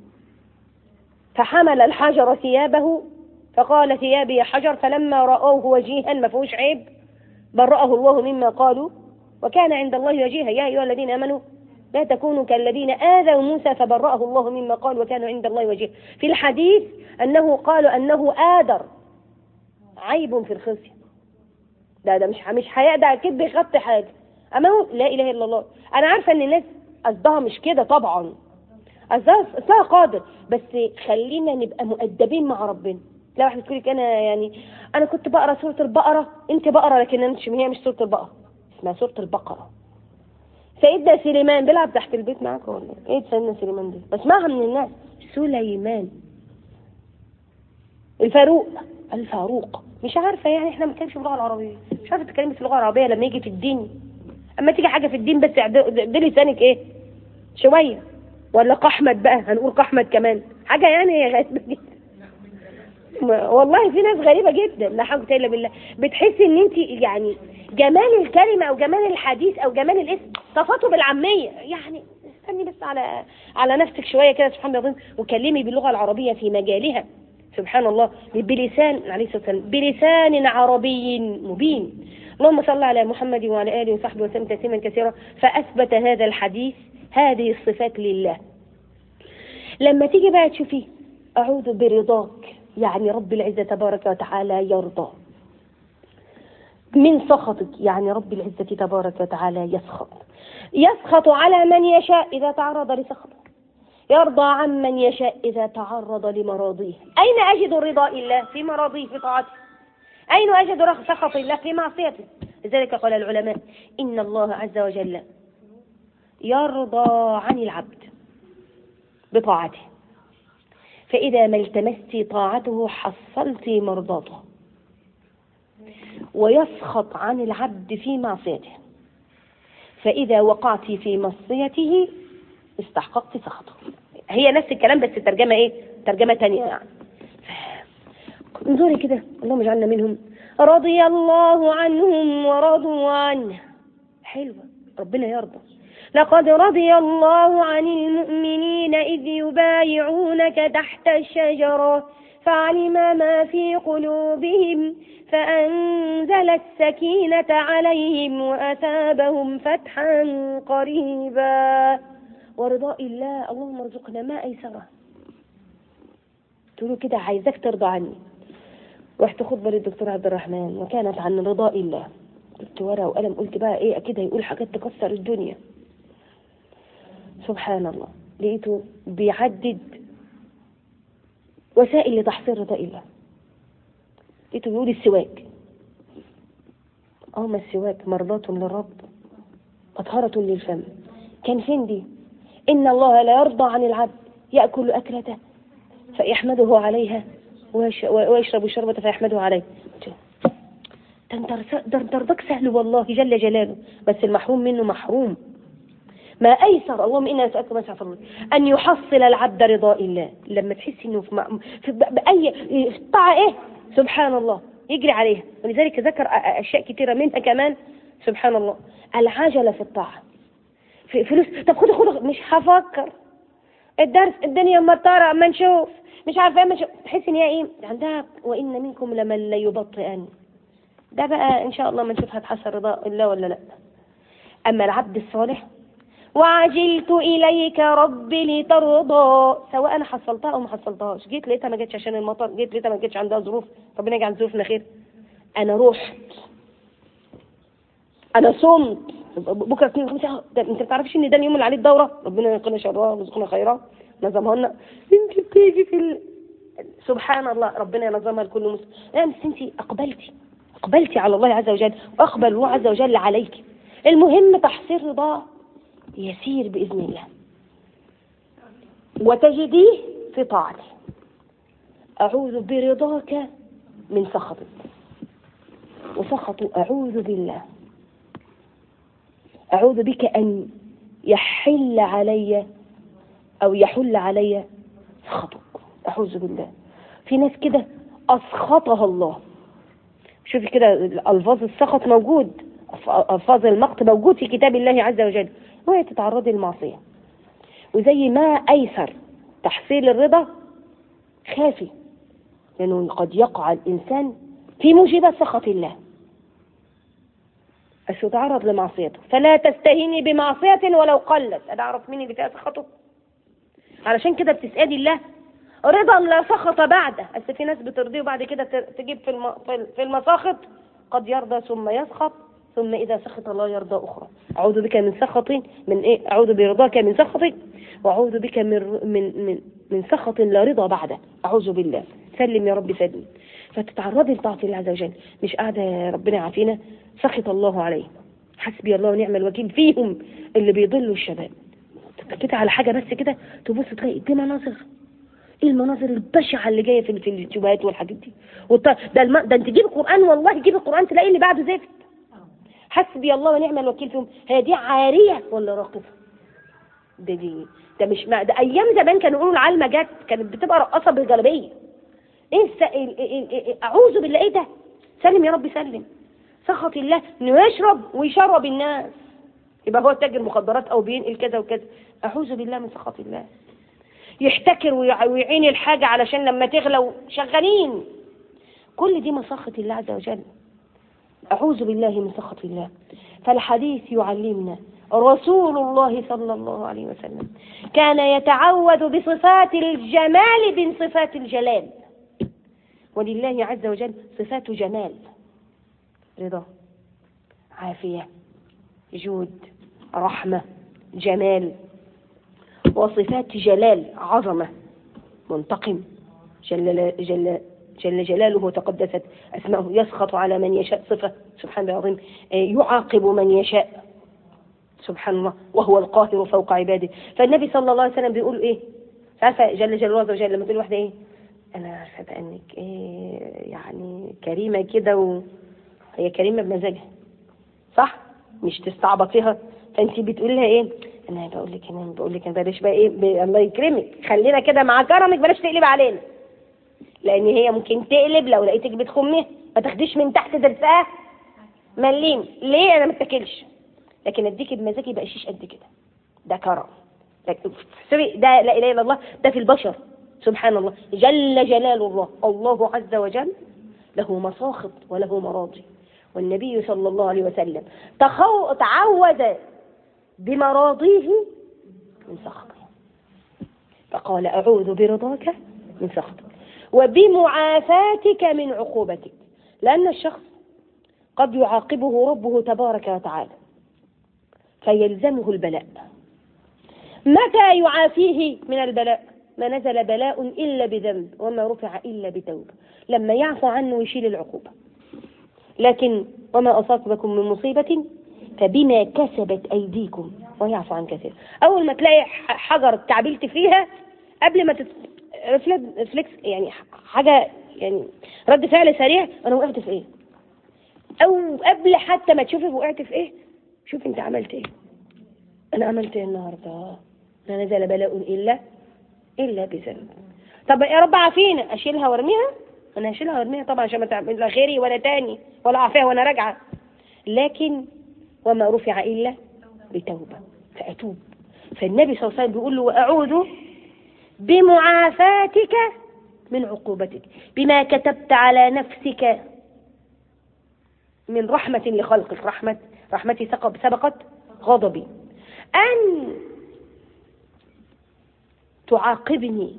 فحمل الحجر ثيابه فقال ثيابي يا حجر فلما رأوه وجيها ما فيهوش عيب برأه الله مما قالوا وكان عند الله وجيها يا أيها الذين آمنوا لا تكونوا كالذين آذوا موسى فبرأه الله مما قال وكان عند الله وجيها في الحديث أنه قالوا أنه آدر عيب في الخصية ده ده مش مش حياء ده أكيد بيغطي حاجة أما هو لا إله إلا الله أنا عارفة إن الناس قصدها مش كده طبعا قصدها قصدها قادر بس خلينا نبقى مؤدبين مع ربنا لا واحدة تقول لك أنا يعني أنا كنت بقرا سورة البقرة أنت بقرة لكن أنت هي مش سورة البقرة اسمها سورة البقرة سيدنا سليمان بيلعب تحت البيت معاك ولا ايه ايه سيدنا سليمان دي بسمعها من الناس سليمان الفاروق الفاروق مش عارفه يعني احنا ما بنتكلمش باللغه العربيه مش عارفه تتكلمي في اللغه العربيه لما يجي في الدين اما تيجي حاجه في الدين بس دي لسانك ايه شويه ولا قحمد بقى هنقول قحمد كمان حاجه يعني غريبه جدا ما- والله في ناس غريبه جدا لا حول الا بالله بتحسي ان انت يعني جمال الكلمه او جمال الحديث او جمال الاسم صفاته بالعاميه يعني استني بس على على نفسك شويه كده سبحان الله العظيم وكلمي باللغه العربيه في مجالها سبحان الله بلسان عليه الصلاه والسلام بلسان عربي مبين اللهم صل على محمد وعلى اله وصحبه وسلم تسليما كثيرا فاثبت هذا الحديث هذه الصفات لله لما تيجي بقى تشوفي أعوذ برضاك يعني رب العزة تبارك وتعالى يرضى من سخطك يعني رب العزة تبارك وتعالى يسخط يسخط على من يشاء إذا تعرض لسخطه يرضى عن من يشاء إذا تعرض لمراضيه أين أجد رضا الله في مراضيه في طاعته أين أجد رخ- سخط الله في معصيته لذلك قال العلماء إن الله عز وجل يرضى عن العبد بطاعته فإذا ما التمست طاعته حصلت مرضاته ويسخط عن العبد في معصيته فإذا وقعت في معصيته استحققت سخطه هي نفس الكلام بس ترجمة ايه ترجمة تانية يعني انظري كده اللهم اجعلنا منهم رضي الله عنهم ورضوا عنه حلوة ربنا يرضى لقد رضي الله عن المؤمنين إذ يبايعونك تحت الشجرة فعلم ما في قلوبهم فأنزل السكينة عليهم وأثابهم فتحا قريبا ورضاء الله اللهم ارزقنا ما أيسره تقولوا كده عايزاك ترضى عني رحت خطبة للدكتور عبد الرحمن وكانت عن رضاء الله جبت ورقة وقلم قلت بقى ايه اكيد هيقول حاجات تكسر الدنيا سبحان الله لقيته بيعدد وسائل لتحصيل رضاء الله لقيته بيقول السواك اه ما السواك مرضاة للرب مطهرة للفم كان فين دي إن الله لا يرضى عن العبد يأكل أكلته فيحمده عليها ويش- ويشرب شربة فيحمده عليه ده انت رس- ده انت رضاك سهل والله جل جلاله بس المحروم منه محروم ما ايسر اللهم انا نسالك ما فضل ان يحصل العبد رضاء الله لما تحس انه في, م- في ب- باي في الطاعه ايه سبحان الله يجري عليها ولذلك ذكر أ- أ- اشياء كثيره منها كمان سبحان الله العجله في الطاعه في فلوس طب خد خد مش هفكر الدرس الدنيا مطارة اما نشوف مش عارفه اما نشوف تحس ان هي ايه عندها وان منكم لمن ليبطئن ده بقى ان شاء الله ما نشوف هتحصل رضاء الله ولا لا اما العبد الصالح وعجلت اليك ربي لترضى سواء انا حصلتها او ما حصلتهاش جيت لقيتها ما جتش عشان المطر جيت لقيتها ما جتش عندها ظروف ربنا يجعل ظروفنا خير انا رحت انا صمت بكره اثنين وخميس أهو، ده انت ما تعرفش ان ده اليوم اللي عليه الدوره ربنا يقنا شرها ويرزقنا خيرها نظمها لنا انت بتيجي في ال... سبحان الله ربنا ينظمها لكل مسلم لا بس انت اقبلتي اقبلتي على الله عز وجل واقبل الله عز وجل عليك المهم تحصيل رضاه يسير باذن الله وتجديه في طاعته اعوذ برضاك من سخطك وسخط اعوذ بالله أعوذ بك أن يحل علي أو يحل علي سخطك أعوذ بالله في ناس كده أسخطها الله شوفي كده ألفاظ السخط موجود أف- ألفاظ المقت موجود في كتاب الله عز وجل وهي تتعرضي للمعصية وزي ما أيسر تحصيل الرضا خافي لأنه قد يقع الإنسان في موجبات سخط الله بس يتعرض لمعصيته فلا تستهيني بمعصية ولو قلت أنا أعرف مين اللي فيها سخطه علشان كده بتسألي الله رضا لا سخط بعده بس في ناس بترضيه وبعد كده ت- تجيب في الم- في ال- في المساخط قد يرضى ثم يسخط ثم إذا سخط لا يرضى أخرى أعوذ بك من سخطي من إيه أعوذ برضاك من سخطك وأعوذ بك من من من من سخط لا رضا بعده أعوذ بالله سلم يا رب سلم فتتعرضي لطاعة الله عز وجل مش قاعدة يا ربنا يعافينا سخط الله عليه حسبي الله ونعم الوكيل فيهم اللي بيضلوا الشباب تتكتي على حاجة بس كده تبص تلاقي دي مناظر ايه المناظر البشعة اللي جاية في في اليوتيوبات والحاجات دي والط... ده, الم... ده انت تجيب القرآن والله تجيب القرآن تلاقي اللي بعده زفت حسبي الله ونعم الوكيل فيهم هي دي عارية ولا راقصة ده دي ده مش ما ده ايام زمان كانوا يقولوا العلمة جت كانت بتبقى رقاصة بالجلابية ايه الس... ال... ال... ال... ال... اعوذ بالله ايه ده سلم يا رب سلم سخط الله انه يشرب ويشرب الناس يبقى هو تاجر مخدرات او بينقل كذا وكذا اعوذ بالله من سخط الله يحتكر ويع- ويعين الحاجة علشان لما تغلى شغالين كل دي مسخط الله عز وجل أعوذ بالله من سخط الله فالحديث يعلمنا رسول الله صلى الله عليه وسلم كان يتعوذ بصفات الجمال من صفات الجلال ولله عز وجل صفات جمال رضا عافية جود رحمة جمال وصفات جلال عظمة منتقم جل, جل, جل جلاله وتقدست أسماؤه يسخط على من يشاء صفة سبحان الله العظيم آه، يعاقب من يشاء سبحان الله وهو القاهر فوق عباده فالنبي صلى الله عليه وسلم بيقول ايه عارفه جل جلاله عز وجل لما تقول واحده ايه انا عارفه بقى انك ايه يعني كريمه كده و... هي كريمه بمزاجها صح مش تستعبطيها فانت بتقول لها ايه انا بقول لك انا بقول لك انا بلاش بقى ايه ب... الله يكرمك خلينا كده مع كرمك بلاش تقلب علينا لان هي ممكن تقلب لو لقيتك بتخميها ما تاخديش من تحت درسها مليم ليه انا ما اتاكلش لكن اديكي بمزاجي يبقى شيش قد كده ده كرم لكن سوري ده لا اله الا الله ده في البشر سبحان الله جل جلال الله الله عز وجل له مساخط وله مراضي والنبي صلى الله عليه وسلم تخو... تعوذ بمراضيه من سخطه فقال أعوذ برضاك من سخطك وبمعافاتك من عقوبتك لأن الشخص قد يعاقبه ربه تبارك وتعالى فيلزمه البلاء متى يعافيه من البلاء ما نزل بلاء إلا بذنب وما رفع إلا بتوبة لما يعفو عنه ويشيل العقوبة لكن وما أصابكم من مصيبة فبما كسبت أيديكم ويعفو عن كثير أول ما تلاقي حجر تعبلت فيها قبل ما تت... ريفلكس يعني حاجة يعني رد فعل سريع أنا وقعت في إيه أو قبل حتى ما تشوفي وقعت في إيه شوف أنت عملت إيه أنا عملت إيه النهاردة ما نزل بلاء إلا إلا بذنب طب يا رب عافينا أشيلها وارميها أنا هشيلها وارميها طبعا عشان ما تعمل لا خيري ولا تاني ولا عافيها وأنا راجعة لكن وما رفع إلا بتوبة فأتوب فالنبي صلى الله عليه وسلم بيقول له وأعوذ بمعافاتك من عقوبتك بما كتبت على نفسك من رحمة لخلقك رحمة رحمتي سبقت غضبي أن تعاقبني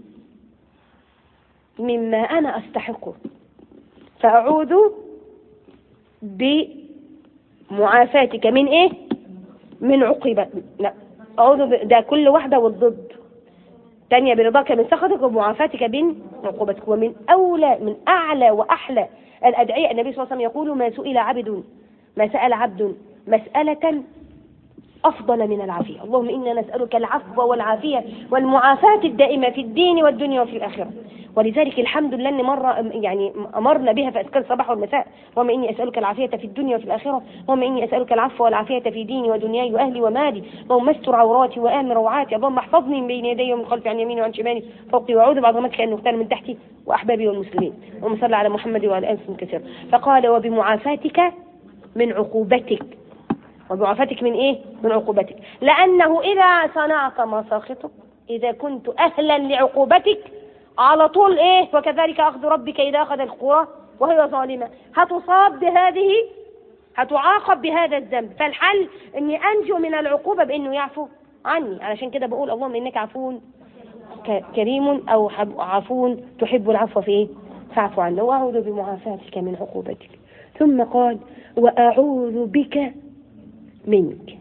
مما أنا أستحقه فأعوذ بمعافاتك من إيه؟ من عقوبة لا أعوذ ب... ده كل واحدة والضد تانية برضاك من سخطك ومعافاتك من عقوبتك ومن أولى من أعلى وأحلى الأدعية النبي صلى الله عليه وسلم يقول ما سئل عبد ما سأل عبد مسألة أفضل من العافية اللهم إنا نسألك العفو والعافية والمعافاة الدائمة في الدين والدنيا وفي الآخرة ولذلك الحمد لله أن مرة يعني أمرنا بها في أذكار الصباح والمساء اللهم إني أسألك العافية في الدنيا وفي الآخرة اللهم إني أسألك العفو والعافية في ديني ودنياي وأهلي ومالي اللهم استر عوراتي وآمن روعاتي اللهم احفظني من بين يدي ومن خلفي عن يميني وعن شمالي فوقي وأعوذ بعظمتك أن أغتال من تحتي وأحبابي والمسلمين اللهم صل على محمد وعلى آله كثيرا فقال وبمعافاتك من عقوبتك وبعفتك من ايه من عقوبتك لانه اذا صنعت مساخطك اذا كنت اهلا لعقوبتك على طول ايه وكذلك اخذ ربك اذا اخذ القرى وهي ظالمه هتصاب بهذه هتعاقب بهذا الذنب فالحل اني انجو من العقوبه بانه يعفو عني علشان كده بقول اللهم انك عفو كريم او عفو تحب العفو في ايه فاعف عنا واعوذ بمعافاتك من عقوبتك ثم قال واعوذ بك منك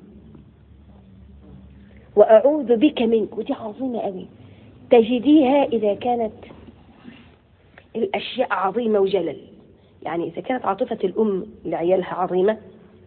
وأعوذ بك منك ودي عظيمة قوي تجديها إذا كانت الأشياء عظيمة وجلل يعني إذا كانت عاطفة الأم لعيالها عظيمة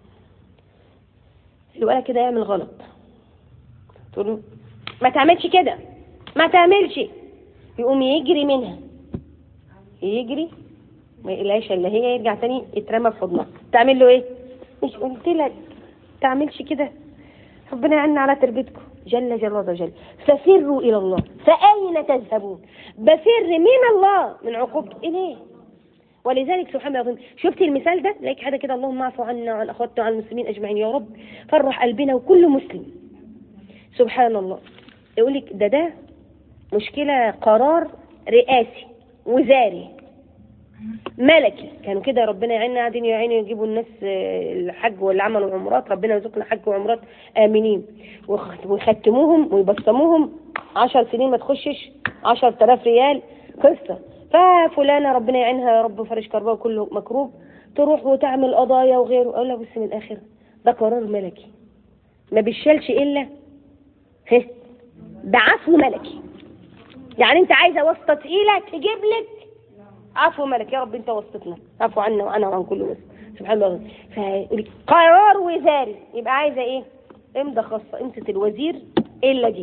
الولد كده يعمل غلط تقول له ما تعملش كده ما تعملش يقوم يجري منها يجري ما يقلقش الا هي يرجع تاني يترمى في حضنها تعمل له ايه مش قلت لك تعملش كده ربنا يعنا على تربيتكم جل جلاله وجل ففروا إلى الله فأين تذهبون بفر من الله من عقوبته إليه ولذلك سبحان الله شفت المثال ده لقيت حاجه كده اللهم اعفو عنا وعن اخواتنا وعن المسلمين اجمعين يا رب فرح قلبنا وكل مسلم سبحان الله يقول لك ده ده مشكله قرار رئاسي وزاري ملكي كانوا كده ربنا يعيننا قاعدين يعينوا يجيبوا الناس الحج واللي عملوا عمرات ربنا يرزقنا حج وعمرات امنين ويختموهم ويبصموهم عشر سنين ما تخشش عشر تلاف ريال قصة ففلانة ربنا يعينها يا رب فرج كربها وكله مكروب تروح وتعمل قضايا وغيره اقول لها بص من الاخر ده قرار ملكي ما بيشالش الا هه ده عفو ملكي يعني انت عايزه واسطه تقيله تجيب لك عفو ملك يا رب انت وسطتنا عفو عنا وانا وعن كل مسلم سبحان الله قرار وزاري يبقى عايزه ايه امضى خاصه امسة الوزير الا دي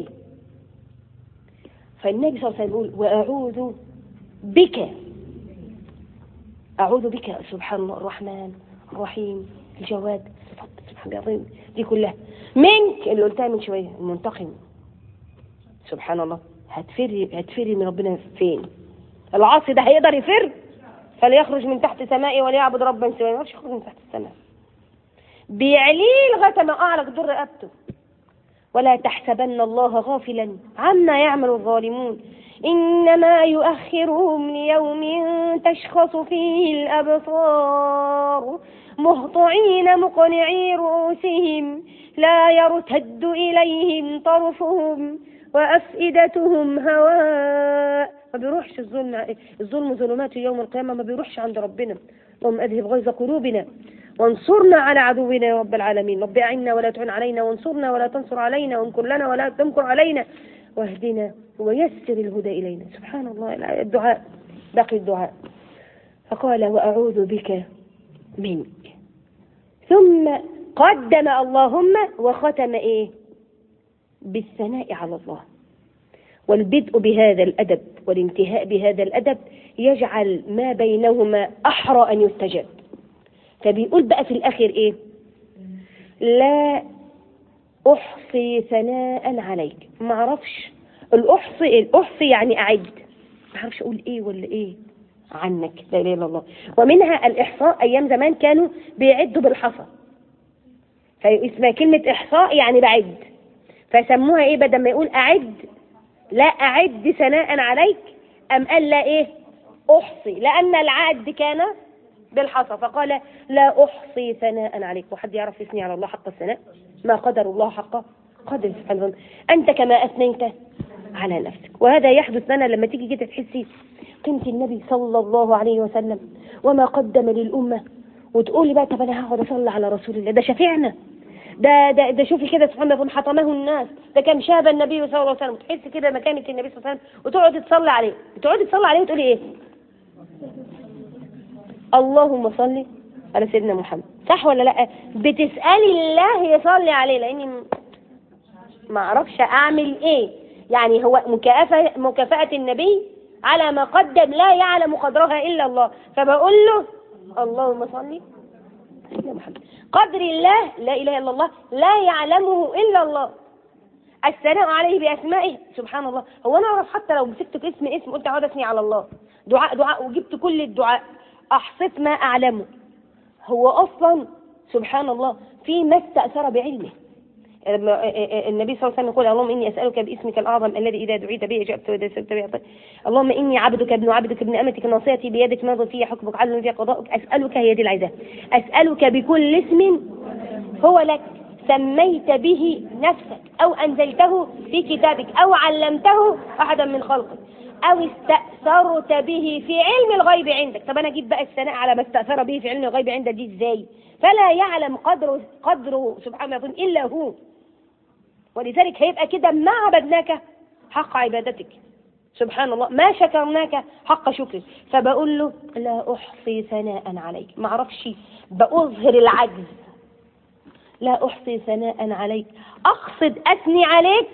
فالنبي صلى الله عليه وسلم يقول واعوذ بك اعوذ بك سبحان الله الرحمن الرحيم الجواد سبحان الله العظيم دي كلها منك اللي قلتها من شويه المنتقم سبحان الله هتفري هتفري من ربنا فين العاصي ده هيقدر يفر فليخرج من تحت سمائي وليعبد ربا سواه ما يقدرش يخرج من تحت السماء بيعليه لغايه ما يقع لك ضر رقبته ولا تحسبن الله غافلا عما يعمل الظالمون إنما يؤخرهم ليوم تشخص فيه الأبصار مهطعين مقنعي رؤوسهم لا يرتد إليهم طرفهم وأفئدتهم هواء ما بيروحش الظلم الظلم ظلمات يوم القيامة ما بيروحش عند ربنا اللهم أذهب غيظ قلوبنا وانصرنا على عدونا يا رب العالمين رب أعنا ولا تعن علينا وانصرنا ولا تنصر علينا وانكر لنا ولا تمكر علينا واهدنا ويسر الهدى إلينا سبحان الله الدعاء باقي الدعاء فقال وأعوذ بك منك ثم قدم اللهم وختم إيه بالثناء على الله والبدء بهذا الأدب والانتهاء بهذا الأدب يجعل ما بينهما أحرى أن يستجاب فبيقول بقى في الآخر إيه لا أحصي ثناء عليك ما أعرفش الأحصي الأحصي يعني أعد ما أعرفش أقول إيه ولا إيه عنك لا إله إلا الله ومنها الإحصاء أيام زمان كانوا بيعدوا بالحصى فاسمها كلمة إحصاء يعني بعد فسموها إيه بدل ما يقول أعد لا أعد ثناء عليك أم قال لا إيه أحصي لأن العد كان بالحصى فقال لا أحصي ثناء عليك وحد يعرف يثني على الله حق الثناء ما قدر الله حق قدر سبحانه وتعالى أنت كما أثنيت على نفسك وهذا يحدث لنا لما تيجي كده تحسي قيمة النبي صلى الله عليه وسلم وما قدم للأمة وتقولي بقى طب أنا هقعد أصلي على رسول الله ده شفيعنا ده ده ده شوفي كده سبحان الله حطمه الناس ده كان شاب النبي صلى الله عليه وسلم تحسي كده مكانة النبي صلى الله عليه وسلم وتقعدي تصلي عليه تقعدي تصلي عليه وتقولي ايه اللهم صل على سيدنا محمد صح ولا لا بتسألي الله يصلي عليه لاني ما اعرفش اعمل ايه يعني هو مكافأة مكافأة النبي على ما قدم لا يعلم قدرها الا الله فبقول له اللهم صل سيدنا محمد قدر الله لا اله الا الله لا يعلمه الا الله الثناء عليه باسمائه سبحان الله هو انا اعرف حتى لو مسكت في اسم اسم قلت اقعد اثني على الله دعاء دعاء وجبت كل الدعاء احصيت ما اعلمه هو اصلا سبحان الله في ما استاثر بعلمه النبي صلى الله عليه وسلم يقول اللهم اني اسالك باسمك الاعظم الذي اذا دعيت به اجبت واذا سالت به اعطيت اللهم اني عبدك ابن عبدك ابن امتك ناصيتي بيدك ماض في حكمك عدل في قضاءك اسالك هي دي العزاء اسالك بكل اسم هو لك سميت به نفسك او انزلته في كتابك او علمته احدا من خلقك او استاثرت به في علم الغيب عندك طب انا اجيب بقى الثناء على ما استاثر به في علم الغيب عندك دي ازاي فلا يعلم قدره قدره سبحانه وتعالى الا هو ولذلك هيبقى كده ما عبدناك حق عبادتك سبحان الله ما شكرناك حق شكرك فبقول له لا احصي ثناء عليك ما اعرفش باظهر العجز لا احصي ثناء عليك اقصد اثني عليك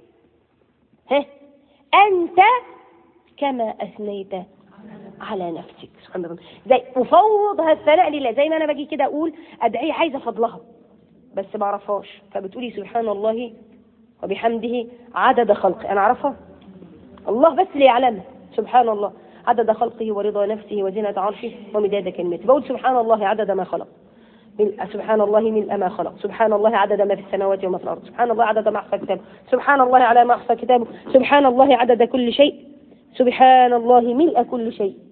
ها انت كما اثنيت على نفسك سبحان الله زي افوض الثناء لله زي ما انا باجي كده اقول ادعي عايزه فضلها بس ما اعرفهاش فبتقولي سبحان الله وبحمده عدد خلقه انا اعرفها الله بس اللي يعلمها سبحان الله عدد خلقه ورضا نفسه وزنة عرشه ومداد كلمته بقول سبحان الله عدد ما خلق ملء سبحان الله ملء ما خلق سبحان الله عدد ما في السماوات وما في الارض سبحان الله عدد ما احصى كتابه سبحان الله على ما احصى كتابه سبحان الله عدد كل شيء سبحان الله ملء كل شيء